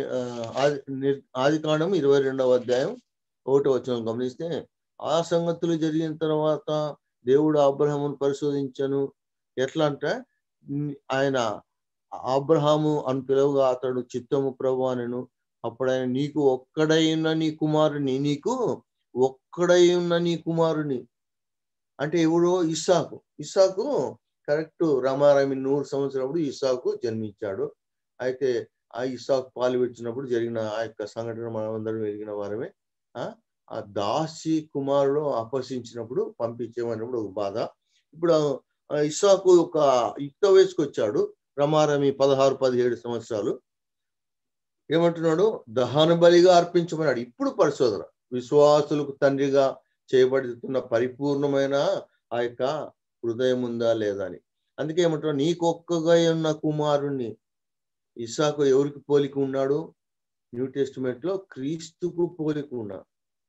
ఆది కాండం ఇరవై రెండవ అధ్యాయం ఒకటో వచ్చిన గమనిస్తే ఆ సంగతులు జరిగిన తర్వాత దేవుడు అబ్రహామును పరిశోధించను ఎట్లా అంటే ఆయన అబ్రహాము అని పిలువగా అతడు చిత్తము ప్రభు అనను అప్పుడు ఆయన నీకు ఒక్కడై ఉన్న నీ కుమారుని నీకు ఒక్కడై ఉన్న నీ కుమారుని అంటే ఎవడో ఇస్సాకు ఇస్సాకు కరెక్ట్ రామారామి నూరు సంవత్సరప్పుడు ఇస్సాకు జన్మించాడు అయితే ఆ ఇస్సాకు పాలు పెట్టినప్పుడు జరిగిన ఆ యొక్క సంఘటన మనం అందరం ఎరిగిన వారమే ఆ దాసి కుమారుడు అపహసించినప్పుడు పంపించేమన్నప్పుడు ఒక బాధ ఇప్పుడు ఇస్సాకు ఒక యుక్త వయసుకు వచ్చాడు రమారమి పదహారు పదిహేడు సంవత్సరాలు ఏమంటున్నాడు దహన బలిగా అర్పించమన్నాడు ఇప్పుడు పరిశోధన విశ్వాసులకు తండ్రిగా చేయబడుతున్న పరిపూర్ణమైన ఆ యొక్క హృదయం ఉందా లేదా అని అందుకే ఏమంటున్నాడు నీకొక్కగా ఉన్న కుమారుణ్ణి ఇసాకు ఎవరికి పోలిక ఉన్నాడు న్యూ టెస్టిమెంట్ లో క్రీస్తుకు పోలిక ఉన్నాడు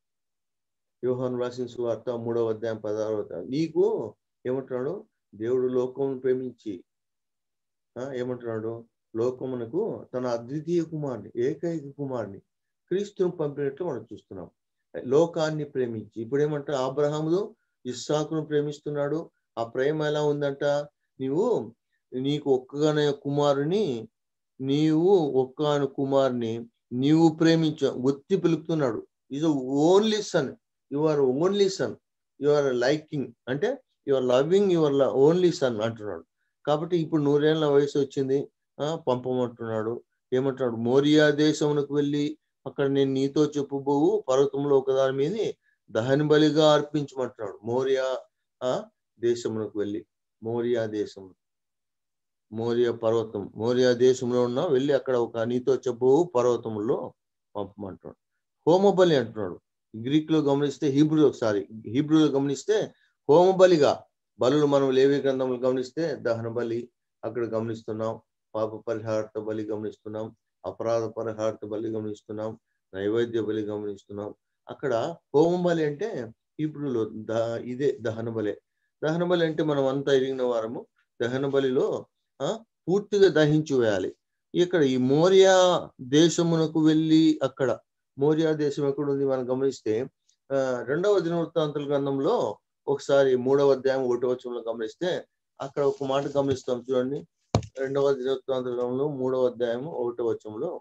యోహాన్ రాసిన సువార్త మూడవ అధ్యాయం పదహారవ నీకు ఏమంటున్నాడు దేవుడు లోకం ప్రేమించి ఏమంటున్నాడు లోకమునకు తన అద్వితీయ కుమారుని ఏకైక కుమారుని క్రీస్తును పంపినట్లు మనం చూస్తున్నాం లోకాన్ని ప్రేమించి ఇప్పుడు ఏమంటా అబ్రహాములు ఇస్సాకును ప్రేమిస్తున్నాడు ఆ ప్రేమ ఎలా ఉందంట నీవు నీకు ఒక్కగానే కుమారుని నీవు ఒక్కగాని కుమారుని నీవు ప్రేమించ ఒత్తి పిలుపుతున్నాడు is only son you are only son you are liking అంటే you are loving your only son అంటున్నాడు కాబట్టి ఇప్పుడు నూరేళ్ల వయసు వచ్చింది పంపమంటున్నాడు ఏమంటున్నాడు మోరియా దేశమునకు వెళ్ళి అక్కడ నేను నీతో చెప్పుబోవు పర్వతంలో ఒకదాని మీద దహన బలిగా అర్పించమంటున్నాడు మోరియా ఆ దేశమునకు వెళ్ళి మోరియా దేశం మోరియా పర్వతం మోరియా దేశంలో ఉన్న వెళ్ళి అక్కడ ఒక నీతో చెప్పు పర్వతంలో పంపమంటున్నాడు హోమబలి అంటున్నాడు గ్రీక్ లో గమనిస్తే హీబ్రూ ఒకసారి హీబ్రూలో గమనిస్తే హోమబలిగా బలులు మనం లేవి గ్రంథంలో గమనిస్తే దహన బలి అక్కడ గమనిస్తున్నాం పాప పరిహారత బలి గమనిస్తున్నాం అపరాధ పరిహారత బలి గమనిస్తున్నాం నైవేద్య బలి గమనిస్తున్నాం అక్కడ హోమం బలి అంటే ఇప్పుడు ద ఇదే దహన బలి దహన బలి అంటే మనం అంతా ఎరిగిన వారము దహన బలిలో ఆ పూర్తిగా దహించి వేయాలి ఇక్కడ ఈ మోరియా దేశమునకు వెళ్ళి అక్కడ మోరియా దేశం ఎక్కడ ఉంది మనం గమనిస్తే ఆ రెండవ దినవృత్తాంతుల గ్రంథంలో ఒకసారి మూడవ అధ్యాయం ఒకటో వచ్చంలో గమనిస్తే అక్కడ ఒక మాట గమనిస్తాం చూడండి రెండవ దినవృత్తాంతంలో మూడవ అధ్యాయం ఒకటో వచ్చంలో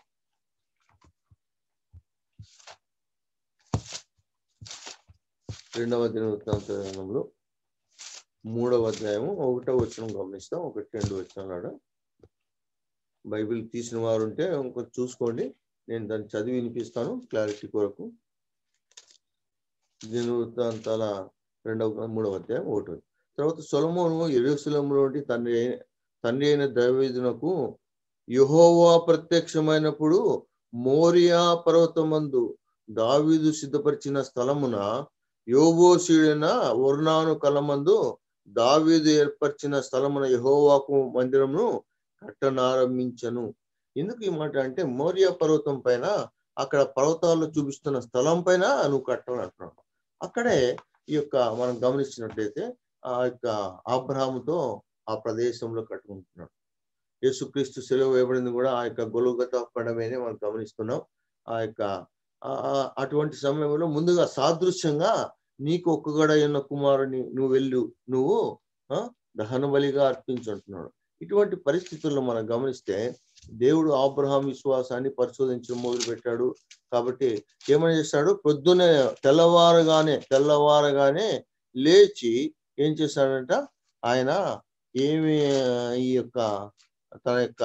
రెండవ దినవృత్తాంతంలో మూడవ అధ్యాయము ఒకటో వచనం గమనిస్తాం ఒకటి రెండు వచనాలు బైబిల్ తీసిన వారు ఉంటే ఇంకొంచెం చూసుకోండి నేను దాన్ని చదివి వినిపిస్తాను క్లారిటీ కొరకు దినవృత్తాంతాల రెండవ మూడవ అధ్యాయం ఒకటో తర్వాత సొలమోను ఎరుసలంలో తండ్రి అయిన తండ్రి అయిన దైవజునకు యహోవా ప్రత్యక్షమైనప్పుడు మోరియా పర్వతమందు దావీదు సిద్ధపరిచిన స్థలమున యోగోశీడైన వర్ణాను కలమందు దావీదు ఏర్పరిచిన స్థలమున యహోవాకు మందిరమును కట్టనారంభించను ఎందుకు ఈ మాట అంటే మోరియా పర్వతం పైన అక్కడ పర్వతాల్లో చూపిస్తున్న స్థలం పైన నువ్వు కట్టాలంటున్నావు అక్కడే ఈ యొక్క మనం గమనించినట్లయితే ఆ యొక్క అబ్రహాముతో ఆ ప్రదేశంలో కట్టుకుంటున్నాడు యేసుక్రీస్తు సెలవు వేయబడింది కూడా ఆ యొక్క గొలుగత పడమేనే మనం గమనిస్తున్నాం ఆ యొక్క అటువంటి సమయంలో ముందుగా సాదృశ్యంగా నీకు ఒక్కగడ ఉన్న కుమారుని నువ్వు వెళ్ళు నువ్వు దహన బలిగా అర్పించుంటున్నాడు ఇటువంటి పరిస్థితుల్లో మనం గమనిస్తే దేవుడు ఆబ్రహాం విశ్వాసాన్ని పరిశోధించడం మొదలు పెట్టాడు కాబట్టి ఏమని చేస్తాడు పొద్దునే తెల్లవారగానే తెల్లవారగానే లేచి ఏం చేశాడంట ఆయన ఏమి ఈ యొక్క తన యొక్క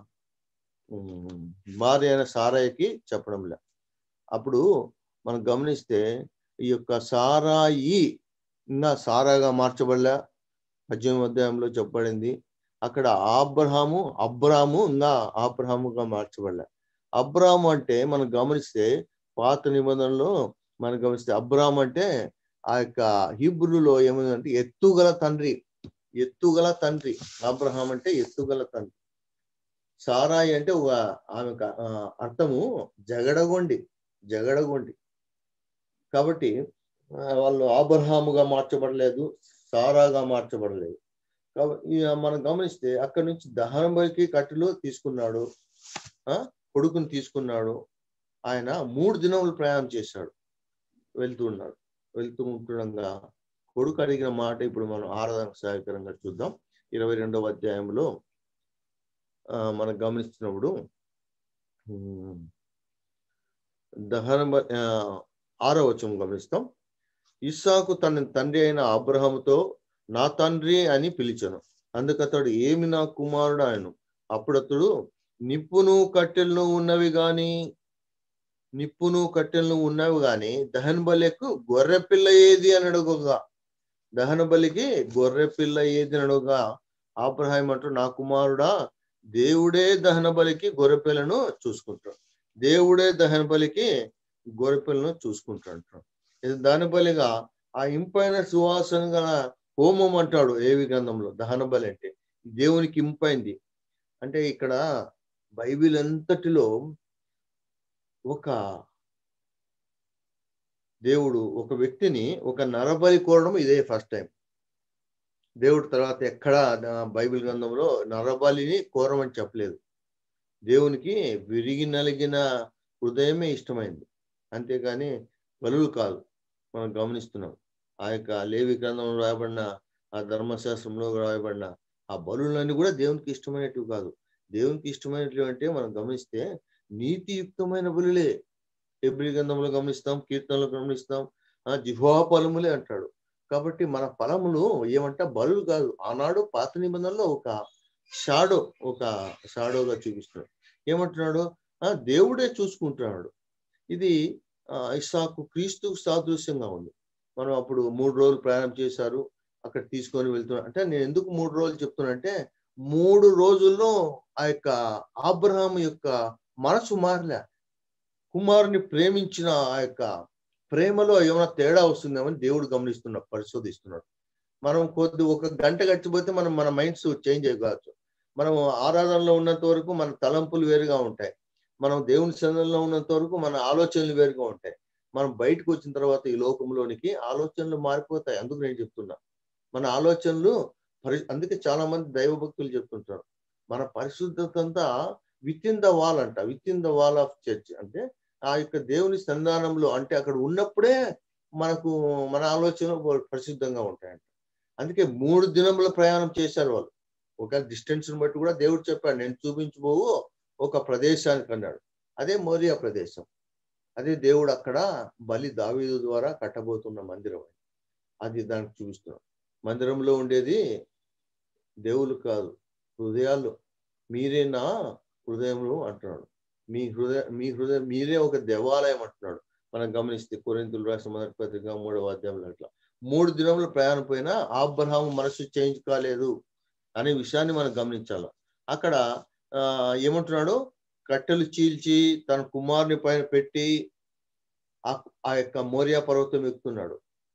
ఉమ్, భార్య అయిన సారాయికి చెప్పడం లే అప్పుడు మనం గమనిస్తే ఈ యొక్క సారాయి ఇంకా సారాగా మార్చబడలే పద్దెనిమిది అధ్యాయంలో చెప్పబడింది అక్కడ ఆబ్రహాము అబ్రాము ఇంకా ఆబ్రహాముగా మార్చబడలే అబ్రాము అంటే మనం గమనిస్తే పాత నిబంధనలో మనం గమనిస్తే అబ్రామ్ అంటే ఆ యొక్క హీబ్రూలో ఏమైందంటే ఎత్తుగల తండ్రి ఎత్తుగల తండ్రి అబ్రహాం అంటే ఎత్తుగల తండ్రి సారాయి అంటే ఒక ఆమె అర్థము జగడగొండి జగడగొండి కాబట్టి ఆ, వాళ్ళు ఆబ్రహాముగా మార్చబడలేదు సారాగా మార్చబడలేదు కాబట్టి ఇక మనం గమనిస్తే అక్కడి నుంచి దహన బలికి కట్టెలు తీసుకున్నాడు ఆ కొడుకుని తీసుకున్నాడు ఆయన మూడు దినములు ప్రయాణం చేశాడు వెళ్తూ ఉన్నాడు వెళ్తూ ఉంటుండగా కొడుకు అడిగిన మాట ఇప్పుడు మనం ఆరాధన సహాయకరంగా చూద్దాం ఇరవై రెండవ అధ్యాయంలో ఆ, మనం గమనిస్తున్నప్పుడు ఉమ్, దహన బ- ఆ, ఆరో వచనం గమనిస్తాం ఇస్సాకు తన తండ్రి అయిన అబ్రహముతో నా తండ్రి అని పిలిచాను అందుకతడు ఏమి నా కుమారుడు ఆయను అప్పుడతడు నిప్పును కట్టెలను ఉన్నవి గాని నిప్పును కట్టెలను ఉన్నవి గాని దహన బలికు గొర్రె పిల్ల ఏది అని అడుగుగా దహన బలికి గొర్రె పిల్ల ఏది అని అడుగుగా ఆబ్రహాం అంటూ నా కుమారుడా దేవుడే దహన బలికి గొర్రె పిల్లను చూసుకుంటాడు దేవుడే దహన బలికి గొర్రె పిల్లను చూసుకుంటాడు ఇది దాని బలిగా ఆ ఇంపైన సువాసన గల హోమం అంటాడు ఏవి గ్రంథంలో దహన బలి అంటే దేవునికి ఇంపైంది అంటే ఇక్కడ బైబిల్ అంతటిలో ఒక దేవుడు ఒక వ్యక్తిని ఒక నరబలి కోరడం ఇదే ఫస్ట్ టైం దేవుడు తర్వాత ఎక్కడ బైబిల్ గ్రంథంలో నరబలిని కోరమని చెప్పలేదు దేవునికి విరిగి నలిగిన హృదయమే ఇష్టమైంది అంతేగాని బలులు కాదు మనం గమనిస్తున్నాం ఆ యొక్క లేవి గ్రంథంలో రాయబడిన ఆ ధర్మశాస్త్రంలో రాయబడిన ఆ బలులన్నీ కూడా దేవునికి ఇష్టమైనటివి కాదు దేవునికి ఇష్టమైనట్లు అంటే మనం గమనిస్తే నీతియుక్తమైన బలులే ఎబ్రి గ్రంథంలో గమనిస్తాం కీర్తనలో గమనిస్తాం ఆ జిహ్వా ఫలములే అంటాడు కాబట్టి మన ఫలములు ఏమంటే బలులు కాదు ఆనాడు పాత నిబంధనలో ఒక షాడో ఒక షాడోగా చూపిస్తున్నాడు ఏమంటున్నాడు ఆ దేవుడే చూసుకుంటున్నాడు ఇది ఆ, ఇస్సాకు క్రీస్తు సాదృశ్యంగా ఉంది మనం అప్పుడు మూడు రోజులు ప్రయాణం చేశారు అక్కడ తీసుకొని వెళ్తున్నా అంటే నేను ఎందుకు మూడు రోజులు చెప్తున్నా అంటే మూడు రోజుల్లో ఆ యొక్క ఆబ్రహాం యొక్క మనసు మారలే కుమారుని ప్రేమించిన ఆ యొక్క ప్రేమలో ఏమైనా తేడా వస్తుందేమని దేవుడు గమనిస్తున్నాడు పరిశోధిస్తున్నాడు మనం కొద్ది ఒక గంట గడిచిపోతే మనం మన మైండ్స్ చేంజ్ అయిపోవచ్చు మనం ఆరాధనలో ఉన్నంత వరకు మన తలంపులు వేరుగా ఉంటాయి మనం దేవుని సన్నిధిలో ఉన్నంత వరకు మన ఆలోచనలు వేరుగా ఉంటాయి మనం బయటకు వచ్చిన తర్వాత ఈ లోకంలోనికి ఆలోచనలు మారిపోతాయి అందుకు నేను చెప్తున్నా మన ఆలోచనలు పరి అందుకే చాలా మంది దైవ భక్తులు చెప్తుంటారు మన పరిశుద్ధత అంతా విత్ ఇన్ ద వాల్ అంట within the wall of church అంటే ఆ యొక్క దేవుని సంధానంలో అంటే అక్కడ ఉన్నప్పుడే మనకు మన ఆలోచనలు పరిశుద్ధంగా ఉంటాయంట అందుకే మూడు దినముల ప్రయాణం చేశారు వాళ్ళు ఒక డిస్టెన్స్ బట్టి కూడా దేవుడు చెప్పాడు నేను చూపించబోవు ఒక ప్రదేశానికి అన్నాడు అదే మోరియా ప్రదేశం అదే దేవుడు అక్కడ బలి దావీదు ద్వారా కట్టబోతున్న మందిరం అది. అది దానికి చూపిస్తున్నాడు మందిరంలో ఉండేది దేవుళ్ళు కాదు హృదయాలు మీరే నా హృదయంలో అంటున్నాడు మీ హృదయ మీ హృదయం మీరే ఒక దేవాలయం అంటున్నాడు మనం గమనిస్తే కొరింతులు రాసిన మొదటి పత్రిక మూడవ అధ్యాయంలో అట్లా మూడు దినముల ప్రయాణం పోయినా ఆబ్రహాం మనసు చేంజ్ కాలేదు అనే విషయాన్ని మనం గమనించాలి అక్కడ ఆ ఏమంటున్నాడు కట్టెలు చీల్చి తన కుమారుని పైన పెట్టి ఆ ఆ యొక్క మోరియా పర్వతం ఎక్కుతున్నాడు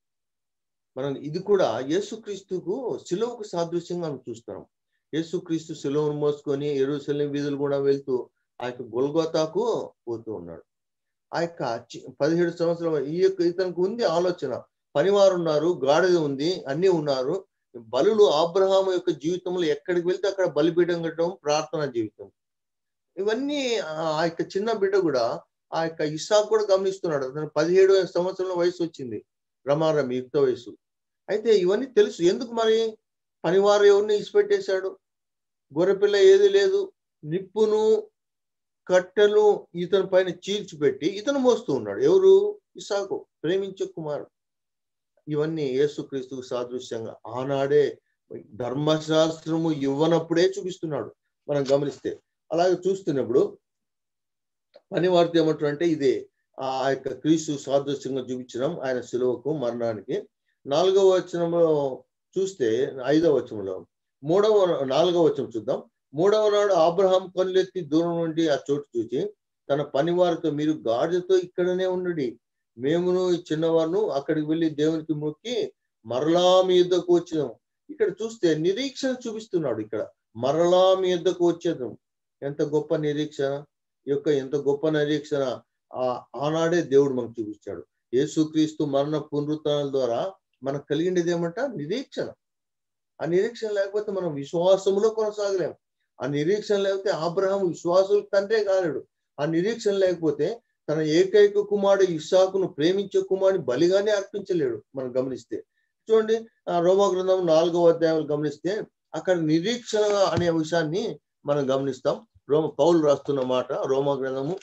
మనం ఇది కూడా యేసుక్రీస్తుకు సిలువకు సాదృశ్యంగా మనం చూస్తున్నాం యేసుక్రీస్తు సిలువను మోసుకొని ఎరుసలేం వీధులు కూడా వెళ్తూ ఆ యొక్క గొల్గోతాకు పోతూ ఉన్నాడు ఆ యొక్క చి- పదిహేడు సంవత్సరాల ఈ యొక్క ఇతనికి ఉంది ఆలోచన పనివారు ఉన్నారు గాడిద ఉంది అన్ని ఉన్నారు బలులు ఆబ్రహాము యొక్క జీవితంలో ఎక్కడికి వెళ్తే అక్కడ బలిపీఠం కట్టడం ప్రార్థన జీవితం ఇవన్నీ ఆ యొక్క చిన్న బిడ్డ కూడా ఆ యొక్క ఇస్సాకు కూడా గమనిస్తున్నాడు అతను పదిహేడు సంవత్సరాల వయసు వచ్చింది రమారమి యుక్త వయసు అయితే ఇవన్నీ తెలుసు ఎందుకు మరి పనివారు ఎవరిని ఇసిపెట్టేశాడు గొర్రెపిల్ల ఏది లేదు నిప్పును కట్టెలు ఇతని పైన చీల్చిపెట్టి ఇతను మోస్తూ ఉన్నాడు ఎవరు ఇసాకు ప్రేమించే కుమారుడు ఇవన్నీ యేసుక్రీస్తుకు సాదృశ్యంగా ఆనాడే ధర్మశాస్త్రము ఇవ్వనప్పుడే చూపిస్తున్నాడు మనం గమనిస్తే అలాగే చూస్తున్నప్పుడు పని వార్త ఏమంటారు అంటే ఇదే ఆ యొక్క క్రీస్తు సాదృశ్యంగా చూపించడం ఆయన శిలువకు మరణానికి నాలుగవ వచనంలో చూస్తే ఐదవ వచనంలో మూడవ నాలుగవ వచనం చూద్దాం మూడవ నాడు ఆబ్రహాం కనులెత్తి దూరం నుండి ఆ చోటు చూసి తన పనివారితో మీరు గాడిదతో ఇక్కడనే ఉండండి మేమును ఈ చిన్నవారును అక్కడికి వెళ్ళి దేవునికి మొక్కి మరలా మీ యుద్ధకు వచ్చేదాం ఇక్కడ చూస్తే నిరీక్షణ చూపిస్తున్నాడు ఇక్కడ మరలా మీ యుద్ధకు వచ్చేదాం ఎంత గొప్ప నిరీక్షణ ఈ యొక్క ఎంత గొప్ప నిరీక్షణ ఆ ఆనాడే దేవుడు మనకు చూపించాడు యేసుక్రీస్తు మరణ పునరుత్నాల ద్వారా మనకు కలిగిండేది ఏమంట నిరీక్షణ ఆ నిరీక్షణ లేకపోతే మనం విశ్వాసములో కొనసాగలేము ఆ నిరీక్షణ లేకపోతే ఆబ్రహం విశ్వాసుల తండ్రే కాలేడు ఆ నిరీక్షణ లేకపోతే తన ఏకైక కుమారుడు ఇస్సాకును ప్రేమించే కుమారుని బలిగానే అర్పించలేడు మనం గమనిస్తే చూడండి ఆ రోమా గ్రంథం నాలుగవ అధ్యాయాలు గమనిస్తే అక్కడ నిరీక్షణ అనే విషయాన్ని మనం గమనిస్తాం రోమ పౌలు రాస్తున్న మాట రోమా గ్రంథము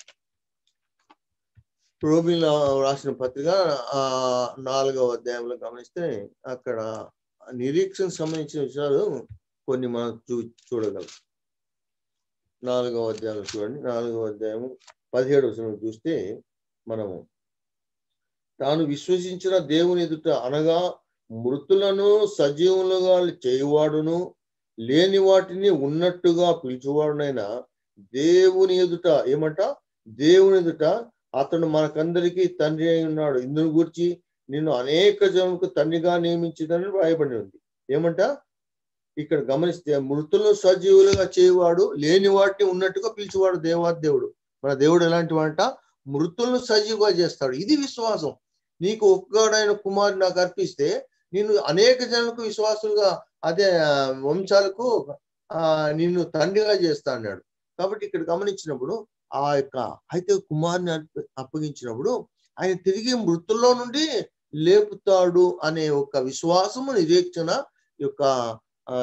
రోమిల రాసిన పత్రిక ఆ నాలుగవ అధ్యాయంలో గమనిస్తే అక్కడ నిరీక్షణ సంబంధించిన విషయాలు కొన్ని మనం చూ చూడగలం నాలుగవ అధ్యాయం చూడండి నాలుగవ అధ్యాయము పదిహేడు వచనం చూస్తే మనము తాను విశ్వసించిన దేవుని ఎదుట అనగా మృతులను సజీవులుగా చేయువాడును లేని వాటిని ఉన్నట్టుగా పిలుచువాడునైనా దేవుని ఎదుట ఏమంట దేవుని ఎదుట అతడు మనకందరికీ తండ్రి అయి ఉన్నాడు ఇందును గురించి నిన్ను అనేక జనులకు తండ్రిగా నియమించిందని రాయబడి ఉంది ఏమంట ఇక్కడ గమనిస్తే మృతులను సజీవులుగా చేయవాడు లేని వాటిని ఉన్నట్టుగా పిలిచేవాడు దేవాదేవుడు మన దేవుడు ఎలాంటి వాడంట మృతులను సజీవుగా చేస్తాడు ఇది విశ్వాసం నీకు ఒక్కడైన కుమారుడు నాకు అర్పిస్తే నేను అనేక జనులకు విశ్వాసులుగా అదే ఆ, వంశాలకు ఆ నిన్ను తండ్రిగా చేస్తా అన్నాడు కాబట్టి ఇక్కడ గమనించినప్పుడు ఆ యొక్క అయితే కుమారుని అర్ప- అప్పగించినప్పుడు ఆయన తిరిగి మృతుల్లో నుండి లేపుతాడు అనే ఒక విశ్వాసము నిరీక్షణ యొక్క ఆ,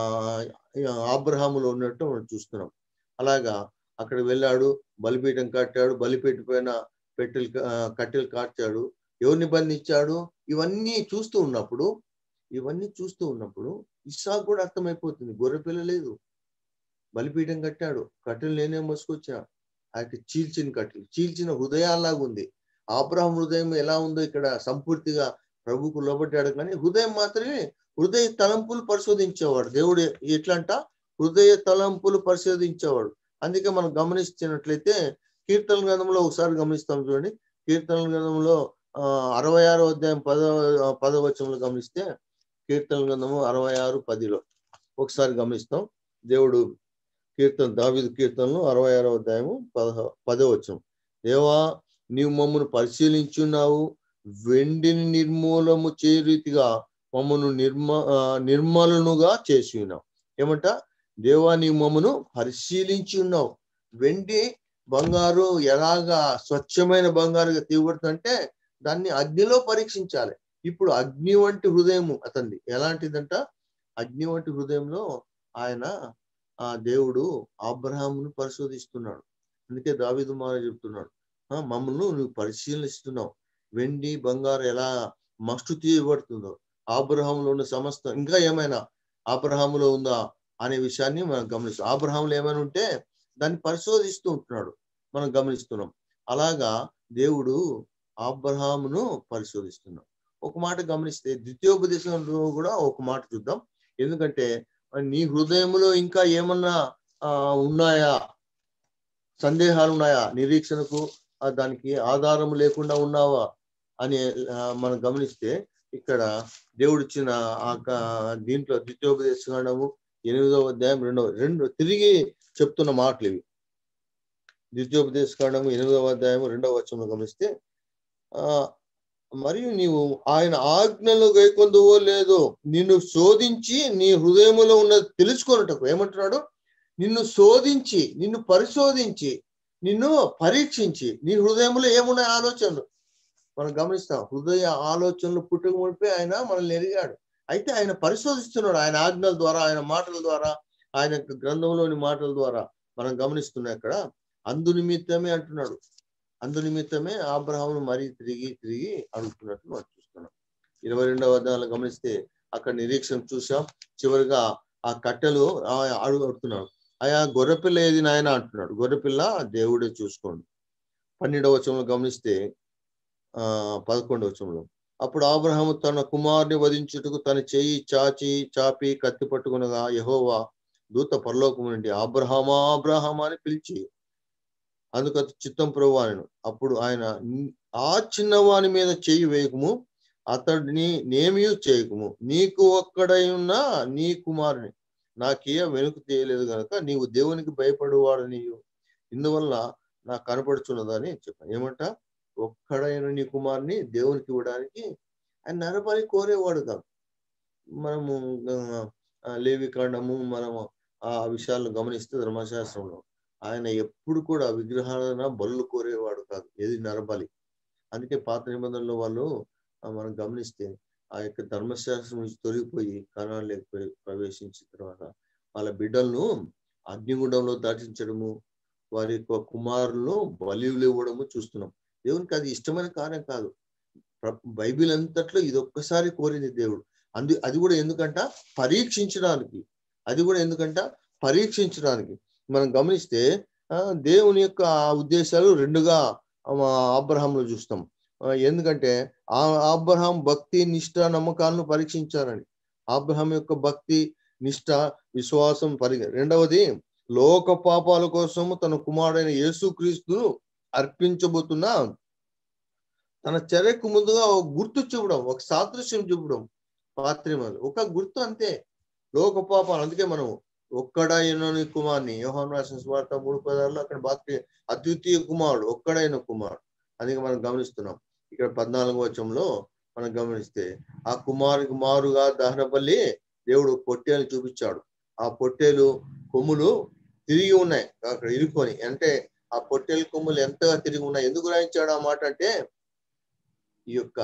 ఆబ్రహాములో ఉన్నట్టు మనం చూస్తున్నాం అలాగా అక్కడ వెళ్ళాడు బలిపీఠం కట్టాడు బలిపీఠ పైన పెట్టెలు క- ఆ, కట్టెలు కాచాడు ఎవరిని బంధించాడు ఇవన్నీ చూస్తూ ఉన్నప్పుడు ఇవన్నీ చూస్తూ ఉన్నప్పుడు ఇస్సాకు కూడా అర్థమైపోతుంది గొర్రె పిల్ల లేదు బలిపీఠం కట్టాడు కట్టెలు నేనే మోసుకొచ్చా ఆ యొక్క చీల్చిన కట్టెలు చీల్చిన హృదయాల్లాగా ఉంది ఆబ్రహం హృదయం ఎలా ఉందో ఇక్కడ సంపూర్తిగా ప్రభుకు లోబడ్డాడు కానీ హృదయం మాత్రమే హృదయ తలంపులు పరిశోధించేవాడు దేవుడు ఎట్లంట హృదయ తలంపులు పరిశోధించేవాడు అందుకే మనం గమనించినట్లయితే కీర్తన గ్రంథంలో ఒకసారి గమనిస్తాం చూడండి కీర్తన గ్రంథంలో ఆ, అరవై ఆరో అధ్యాయం పద పదవచనంలో గమనిస్తే కీర్తన గ్రంథము అరవై ఆరు పదిలో ఒకసారి గమనిస్తాం దేవుడు కీర్తన దావిదు కీర్తనలు అరవై ఆరో అధ్యాయము పదహ పదవచనం దేవా నీవు మమ్మను పరిశీలించున్నావు వెండిని నిర్మూలము చేయు రీతిగా మమ్మను నిర్మ ఆ, నిర్మలునుగా చేసి ఉన్నావు ఏమంట దేవా నీవు మమ్మను పరిశీలించి ఉన్నావు వెండి బంగారు ఎలాగా స్వచ్ఛమైన బంగారుగా తీయబడుతుందంటే దాన్ని అగ్నిలో పరీక్షించాలి ఇప్పుడు అగ్ని వంటి హృదయము అతనిది ఎలాంటిదంట అగ్ని వంటి హృదయంలో ఆయన ఆ దేవుడు అబ్రహామును పరిశోధిస్తున్నాడు అందుకే దావిదు మార చెప్తున్నాడు ఆ, మమ్మల్ని నువ్వు పరిశీలిస్తున్నావు వెండి బంగారు ఎలా మస్టు తీయబడుతుందో ఆబ్రహాంలో ఉన్న సమస్త ఇంకా ఏమైనా ఆబ్రహాములో ఉందా అనే విషయాన్ని మనం గమనిస్తాం ఆబ్రహాంలో ఏమైనా ఉంటే దాన్ని పరిశోధిస్తూ ఉంటున్నాడు మనం గమనిస్తున్నాం అలాగా దేవుడు ఆబ్రహామును పరిశోధిస్తున్నాం ఒక మాట గమనిస్తే ద్వితీయోపదేశంలో కూడా ఒక మాట చూద్దాం ఎందుకంటే నీ హృదయంలో ఇంకా ఏమన్నా ఆ, ఉన్నాయా సందేహాలు ఉన్నాయా నిరీక్షణకు ఆ, దానికి ఆధారం లేకుండా ఉన్నావా అని ఆ, మనం గమనిస్తే ఇక్కడ దేవుడిచ్చిన ఆ క- దీంట్లో ద్వితీయోపదేశ కాండము ఎనిమిదవ అధ్యాయం రెండవ రెండు తిరిగి చెప్తున్న మాటలు ఇవి ద్వితీయోపదేశ కాండము ఎనిమిదవ అధ్యాయం రెండవ వచనంలో గమనిస్తే ఆ మరియు నీవు ఆయన ఆజ్ఞలు గైకొందువో లేదో నిన్ను శోధించి నీ హృదయములో ఉన్నది తెలుసుకొనుటకు ఏమంటున్నాడు నిన్ను శోధించి నిన్ను పరిశోధించి నిన్ను పరీక్షించి నీ హృదయంలో ఏమున్నాయి ఆలోచనలు మనం గమనిస్తాం హృదయ ఆలోచనలు పుట్టుక మునిపే ఆయన మనల్ని ఎరిగాడు అయితే ఆయన పరిశోధిస్తున్నాడు ఆయన ఆజ్ఞల ద్వారా ఆయన మాటల ద్వారా ఆయన యొక్క గ్రంథంలోని మాటల ద్వారా మనం గమనిస్తున్నాం ఇక్కడ అందు నిమిత్తమే అంటున్నాడు అందు నిమిత్తమే ఆబ్రహామును మరీ తిరిగి తిరిగి అడుగుతున్నట్టు మనం చూస్తున్నాం ఇరవై రెండవ అధ్యాయంలో గమనిస్తే అక్కడ నిరీక్షణ చూసాం చివరిగా ఆ కట్టెలు ఆ అడుగు అడుగుతున్నాడు ఆయా గొర్రెపిల్ల ఏది నాయన అంటున్నాడు గొర్రెపిల్ల దేవుడే చూసుకోండి పన్నెండవ వచనంలో గమనిస్తే ఆ పదకొండవ వచనంలో అప్పుడు ఆబ్రహాము తన కుమారుని వధించుటకు తన చేయి చాచి చాపి కత్తి పట్టుకునగా యహోవా దూత పరలోకము నుండి అబ్రహామా అబ్రహామా అని పిలిచి అందుకు అతడు చిత్తం ప్రభు ఆయన అప్పుడు ఆయన "నీ- ఆ చిన్నవాని మీద చేయి వేయకము అతడిని నేమియు చేయకము నీకు ఒక్కడై ఉన్న నీ కుమారుని నాకేయ వెనుక తీయలేదు గనక నీవు దేవునికి భయపడేవాడు నీవు ఇందువల్ల నాకు కనపడుచున్నదని చెప్పాను ఏమంట ఒక్కడైన నీ కుమారుని దేవునికి ఇవ్వడానికి ఆయన నరబలి కోరేవాడు కాదు మనము ఆ, లేవి కాండము మనము ఆ విషయాలను గమనిస్తే ధర్మశాస్త్రంలో ఆయన ఎప్పుడు కూడా విగ్రహాలన బలు కోరేవాడు కాదు ఏది నరబలి అందుకే పాత నిబంధనలో వాళ్ళు ఆ, మనం గమనిస్తే ఆ యొక్క ధర్మశాస్త్రం నుంచి తొలగిపోయి కణాలు లేకపోయి ప్రవేశించిన తర్వాత వాళ్ళ బిడ్డలను అగ్నిగుండంలో దాటించడము వారి యొక్క కుమారులను బలివులు ఇవ్వడము చూస్తున్నాం దేవునికి అది ఇష్టమైన కార్యం కాదు ప్ర- బైబిల్ అంతట్లో ఇది ఒక్కసారి కోరింది దేవుడు అందు అది కూడా ఎందుకంట పరీక్షించడానికి అది కూడా ఎందుకంట పరీక్షించడానికి మనం గమనిస్తే ఆ, దేవుని యొక్క ఆ ఉద్దేశాలు రెండుగా ఆ, అబ్రహాంలో చూస్తాం ఆ, ఎందుకంటే ఆ అబ్రహాం భక్తి నిష్ఠ నమ్మకాలను పరీక్షించారని అబ్రహాం యొక్క భక్తి నిష్ఠ విశ్వాసం పరి రెండవది లోక పాపాల కోసము తన కుమారుడైన యేసుక్రీస్తును అర్పించబోతున్న తన చర్యకు ముందుగా ఒక గుర్తు చూపడం ఒక సాదృశ్యం చూపడం పాత్రిమలు ఒక గుర్తు అంతే లోక పాపాలు అందుకే మనం ఒక్కడైన నీ కుమార్ని యోహాన్ రాసిన స్వార్థ మూడు పదాల్లో అక్కడ బాక్తి అద్వితీయ కుమారుడు ఒక్కడైన కుమారుడు అందుకే మనం గమనిస్తున్నాం ఇక్కడ పద్నాలుగో వచనంలో మనం గమనిస్తే ఆ కుమారునికి మారుగా దహనపల్లి దేవుడు పొట్టేలు చూపించాడు ఆ పొట్టేలు కొమ్ములు తిరిగి ఉన్నాయి అక్కడ ఇరుక్కొని అంటే ఆ పొట్టేలు కొమ్ములు ఎంతగా తిరిగి ఉన్నాయి ఎందుకు రాయించాడు ఆ మాట అంటే ఈ యొక్క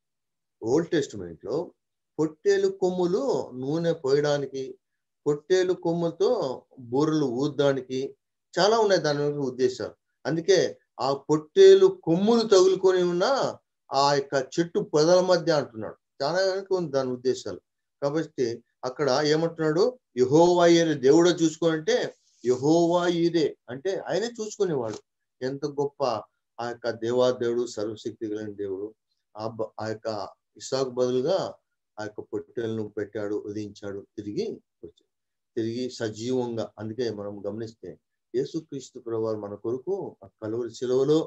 ఓల్డ్ టెస్టిమెంట్ లో పొట్టేలు కొమ్ములు నూనె పోయడానికి పొట్టేలు కొమ్ముతో బూరలు ఊదడానికి చాలా ఉన్నాయి దాని వెనుక ఉద్దేశాలు అందుకే ఆ పొట్టేలు కొమ్ములు తగులుకొని ఉన్న ఆ యొక్క చెట్టు పొదల మధ్య అంటున్నాడు చాలా వెనుక ఉంది దాని ఉద్దేశాలు కాబట్టి అక్కడ ఏమంటున్నాడు యహోవా ఈరే దేవుడే చూసుకోనంటే యహోవా ఈరే అంటే ఆయనే చూసుకునేవాడు ఎంత గొప్ప ఆ యొక్క దేవాదేవుడు సర్వశక్తి కలిగిన దేవుడు ఆ బ- ఆ యొక్క ఇసాకు బదులుగా ఆ యొక్క పొట్టెలను పెట్టాడు వధించాడు తిరిగి వచ్చాడు తిరిగి సజీవంగా అందుకే మనం గమనిస్తే యేసుక్రీస్తు ప్రభువారు మన కొరకు ఆ కలువరి శిలువలో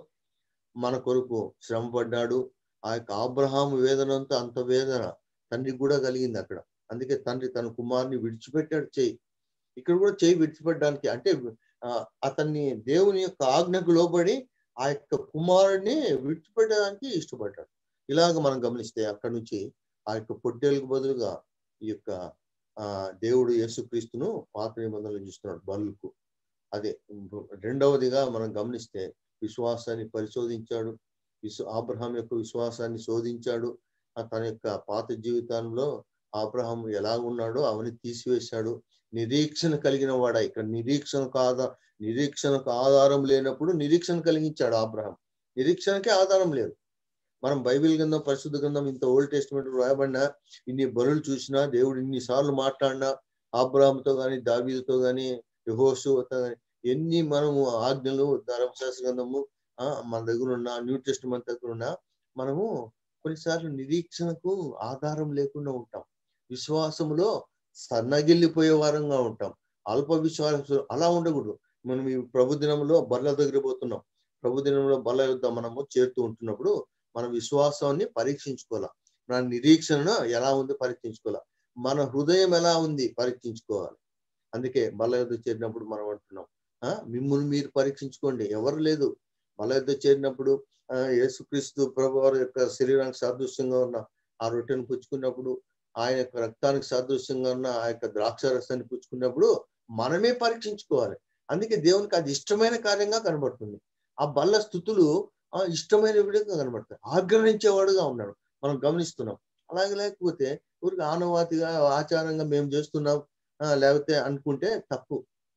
మన కొరకు శ్రమ పడ్డాడు ఆ యొక్క ఆబ్రహాము వేదన అంతా అంత వేదన తండ్రికి కూడా కలిగింది అక్కడ అందుకే తండ్రి తన కుమారుని విడిచిపెట్టాడు చేయి ఇక్కడ కూడా చేయి విడిచిపెట్టడానికి అంటే ఆ, అతన్ని దేవుని యొక్క ఆజ్ఞకు లోబడి ఆ యొక్క కుమారుడిని విడిచిపెట్టడానికి ఇష్టపడ్డాడు ఇలాగ మనం గమనిస్తే అక్కడ నుంచి ఆ యొక్క పొట్టేలకు బదులుగా ఈ యొక్క ఆ దేవుడు యేసుక్రీస్తును పాత నిబంధనలు చూస్తున్నాడు బలుకు అదే రెండవదిగా మనం గమనిస్తే విశ్వాసాన్ని పరిశోధించాడు విశ్వ ఆబ్రహాం యొక్క విశ్వాసాన్ని శోధించాడు ఆ తన యొక్క పాత జీవితంలో ఆబ్రహాం ఎలా ఉన్నాడో అవన్నీ తీసివేశాడు నిరీక్షణ కలిగిన వాడా ఇక్కడ నిరీక్షణకు ఆధార నిరీక్షణకు ఆధారం లేనప్పుడు నిరీక్షణ కలిగించాడు ఆబ్రహాం నిరీక్షణకే ఆధారం లేదు మనం బైబిల్ గ్రంథం పరిశుద్ధ గ్రంథం ఇంత ఓల్డ్ టెస్ట్మెంట్ రాయబడినా ఇన్ని బరులు చూసినా దేవుడు ఇన్ని సార్లు మాట్లాడినా ఆబ్రాహంతో గాని దావీదుతో గాని యహోషుతో గాని ఎన్ని మనము ఆజ్ఞలు ధర్మశాస్త్ర గ్రంథము ఆ, మన దగ్గర ఉన్న న్యూ టెస్ట్మెంట్ దగ్గర ఉన్న మనము కొన్నిసార్లు నిరీక్షణకు ఆధారం లేకుండా ఉంటాం విశ్వాసములో సన్నగిల్లిపోయే వారంగా ఉంటాం అల్ప విశ్వాసం అలా ఉండకూడదు మనం ఈ ప్రభు దినంలో బల్ల దగ్గర పోతున్నాం ప్రభు దినంలో బల్ల యుద్ధ మనము చేరుతూ ఉంటున్నప్పుడు మన విశ్వాసాన్ని పరీక్షించుకోవాలి మన నిరీక్షణ ఎలా ఉంది పరీక్షించుకోవాలి మన హృదయం ఎలా ఉంది పరీక్షించుకోవాలి అందుకే బల్ల యుద్ధ చేరినప్పుడు మనం అంటున్నాం ఆ మిమ్మల్ని మీరు పరీక్షించుకోండి ఎవరు లేదు బల్ల యుద్ధ చేరినప్పుడు ఆ యేసుక్రీస్తు ప్రభు వారి యొక్క శరీరానికి సాదృశ్యంగా ఉన్న ఆ రొట్టెను పుచ్చుకున్నప్పుడు ఆయన యొక్క రక్తానికి సాదృశ్యంగా ఉన్న ఆ యొక్క ద్రాక్ష రసాన్ని పుచ్చుకున్నప్పుడు మనమే పరీక్షించుకోవాలి అందుకే దేవునికి అది ఇష్టమైన కార్యంగా కనబడుతుంది ఆ బల్ల స్థుతులు ఆ ఇష్టమైన విధంగా కనబడతాయి ఆగ్రహించేవాడుగా ఉన్నాడు మనం గమనిస్తున్నాం అలాగే లేకపోతే ఊరికి ఆనవాతిగా ఆచారంగా మేము చేస్తున్నాం ఆ, లేకపోతే అనుకుంటే తప్పు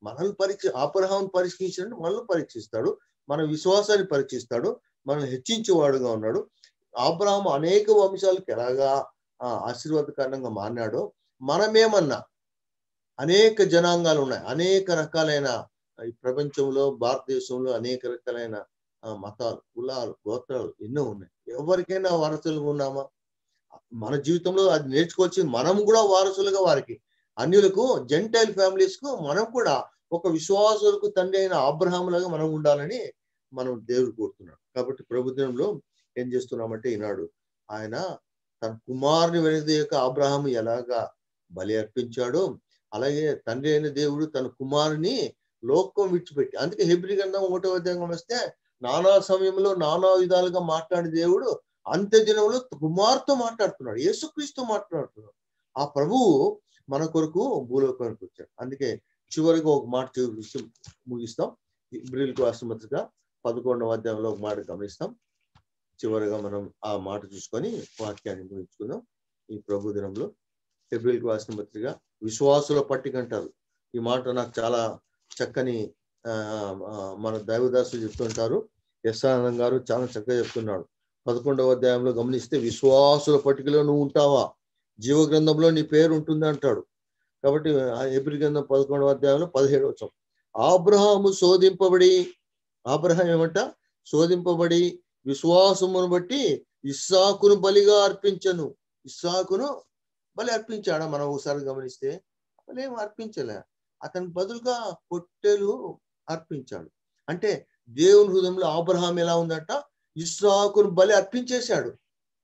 మనల్ని పరీక్ష అబ్రహాం పరీక్షించినట్టు మనల్ని పరీక్షిస్తాడు మన విశ్వాసాన్ని పరీక్షిస్తాడు మనల్ని హెచ్చించేవాడుగా ఉన్నాడు అబ్రహాం అనేక వంశాలకు ఎలాగా ఆ, ఆశీర్వాదకరంగా మారినాడో మనమేమన్నా అనేక జనాంగాలు ఉన్నాయి అనేక రకాలైన ఈ ప్రపంచంలో భారతదేశంలో అనేక రకాలైన ఆ, మతాలు కులాలు గోత్రాలు ఎన్నో ఉన్నాయి ఎవరికైనా వారసులుగా ఉన్నామా మన జీవితంలో అది నేర్చుకోవచ్చు మనం కూడా వారసులుగా వారికి అన్యులకు జెంటైల్ ఫ్యామిలీస్ కు మనం కూడా ఒక విశ్వాసులకు తండ్రి అయిన ఆబ్రహాములాగా మనం ఉండాలని మనం దేవుడు కోరుతున్నాడు కాబట్టి ప్రభుత్వంలో ఏం చేస్తున్నామంటే ఈనాడు ఆయన తన కుమారుని వెనుదీయక అబ్రహాము ఎలాగా బలి అర్పించాడో అలాగే తండ్రి అయిన దేవుడు తన కుమారుని లోకం విడిచిపెట్టి అందుకే హెబ్రి గ్రంథం ఒకటో అధ్యాయం వస్తే నానా సమయంలో నానా విధాలుగా మాట్లాడే దేవుడు అంత్య దినంలో కుమార్తో మాట్లాడుతున్నాడు యేసుక్రీస్తు మాట్లాడుతున్నాడు ఆ ప్రభువు మన కొరకు భూలోకానికి వచ్చాడు అందుకే చివరిగా ఒక మాట చూసి ముగిస్తాం ఇబ్రిల్కు ఆశ్రమతిగా పదకొండవ అధ్యాయంలో ఒక మాట గమనిస్తాం చివరిగా మనం ఆ మాట చూసుకొని వాక్యాన్ని ముగించుకుందాం ఈ ప్రభు దినంలో ఎబ్రిల్కు ఆశ్రమతిగా విశ్వాసుల పట్టిక అంటారు ఈ మాట నాకు చాలా చక్కని ఆ, ఆ, మన దైవదాసులు చెప్తుంటారు ఎస్ ఆనందం గారు చాలా చక్కగా చెప్తున్నాడు పదకొండవ అధ్యాయంలో గమనిస్తే విశ్వాసుల పట్టికలో నువ్వు ఉంటావా జీవ గ్రంథంలో నీ పేరు ఉంటుంది అంటాడు కాబట్టి ఆ ఏప్రిల్ గ్రంథం పదకొండవ అధ్యాయంలో పదిహేడు వచ్చాం ఆబ్రహాము శోధింపబడి ఆబ్రహాం ఏమంట శోధింపబడి విశ్వాసమును బట్టి ఇస్సాకును బలిగా అర్పించను ఇస్సాకును బలి అర్పించాడా మనం ఒకసారి గమనిస్తే అసలు ఏం అర్పించలే అతని బదులుగా పొట్టెలు అర్పించాడు అంటే దేవుని హృదయంలో ఆబ్రహాం ఎలా ఉందంట ఇస్సాకును బలి అర్పించేశాడు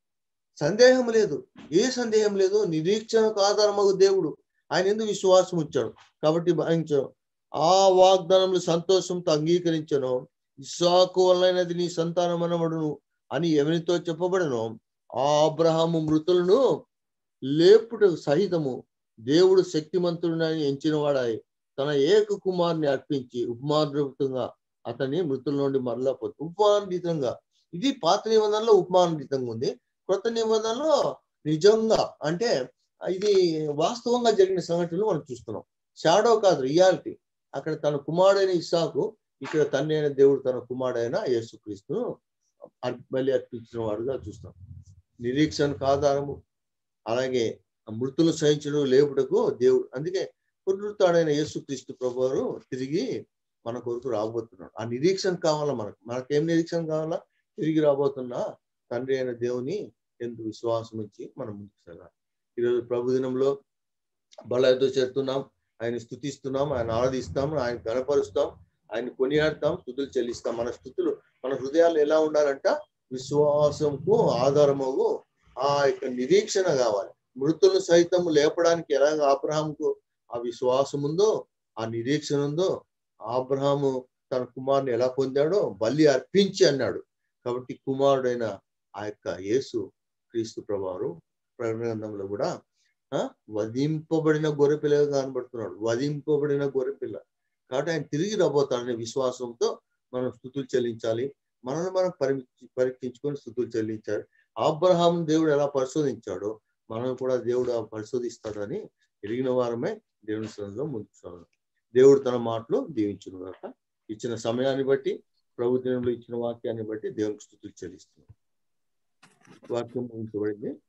సందేహం లేదు ఏ సందేహం లేదు నిరీక్షణకు ఆధారమగు దేవుడు ఆయన ఎందుకు విశ్వాసం ఉంచాడు కాబట్టి భయించాడు ఆ వాగ్దానంలో సంతోషంతో అంగీకరించను ఇస్సాకు వల్లైనది నీ సంతానమనబడును అని ఎవరితో చెప్పబడను ఆ అబ్రహాము మృతులను లేపుట సహితము దేవుడు శక్తిమంతుడిని ఎంచిన వాడాయి తన ఏక కుమార్ని అర్పించి ఉపమానృతంగా అతన్ని మృతుల నుండి మరలా పొంది ఉపమానరీతంగా ఇది పాత నిబంధనలో ఉపమానరీతంగా ఉంది కొత్త నిబంధనలో నిజంగా అంటే ఇది వాస్తవంగా జరిగిన సంఘటనలు మనం చూస్తున్నాం షాడో కాదు రియాలిటీ అక్కడ తన కుమారుడైన ఇస్సాకు ఇక్కడ తండ్రి అయిన దేవుడు తన కుమారుడైన యేసుక్రీస్తును అర్- బలి అర్పించిన వాడుగా చూస్తాం నిరీక్షణకు ఆధారము అలాగే మృతులు సహించడం లేపుటకు దేవుడు అందుకే పునరుత్డైన యేసుక్రీస్తు ప్రభువారు తిరిగి మన కొరకు రాబోతున్నాడు ఆ నిరీక్షణ కావాలా మనకు మనకేం నిరీక్షణ కావాలా తిరిగి రాబోతున్న తండ్రి అయిన దేవుని ఎందుకు విశ్వాసం ఇచ్చి మనం ముందుకు సాగాలి ఈరోజు ప్రభు దినంలో బలతో చేరుతున్నాం ఆయన స్థుతిస్తున్నాం ఆయన ఆరాధిస్తాం ఆయన గణపరుస్తాం ఆయన కొనియాడతాం స్థుతులు చెల్లిస్తాం మన స్థుతులు మన హృదయాలు ఎలా ఉండాలంట విశ్వాసంకు ఆధారమగు ఆ యొక్క నిరీక్షణ కావాలి మృతులను సైతం లేపడానికి ఎలాగ అబ్రహాంకు ఆ విశ్వాసం ఉందో ఆ నిరీక్షణ ఉందో అబ్రహాము తన కుమారుని ఎలా పొందాడో బలి అర్పించి అన్నాడు కాబట్టి కుమారుడైన ఆ యొక్క యేసు క్రీస్తు ప్రభావం ప్రకటన కూడా ఆ వధింపబడిన గొర్రెపిల్లగా కనబడుతున్నాడు వధింపబడిన గొర్రెపిల్ల కాబట్టి ఆయన తిరిగి రాబోతాడనే విశ్వాసంతో మనం స్థుతులు చెల్లించాలి మనల్ని మనం పరీక్ష పరీక్షించుకొని స్థుతులు చెల్లించాలి అబ్రహాం దేవుడు ఎలా పరిశోధించాడో మనం కూడా దేవుడు ఆ పరిశోధిస్తాడని ఎరిగిన వారమే దేవుని సన్నిధిలో ముందుకు సాగడం దేవుడు తన మాటలు దీవించును గాక ఇచ్చిన సమయాన్ని బట్టి ప్రభు దినంలో ఇచ్చిన వాక్యాన్ని బట్టి దేవునికి స్థుతులు చెల్లిస్తున్నాం వాక్యం ముగించబడింది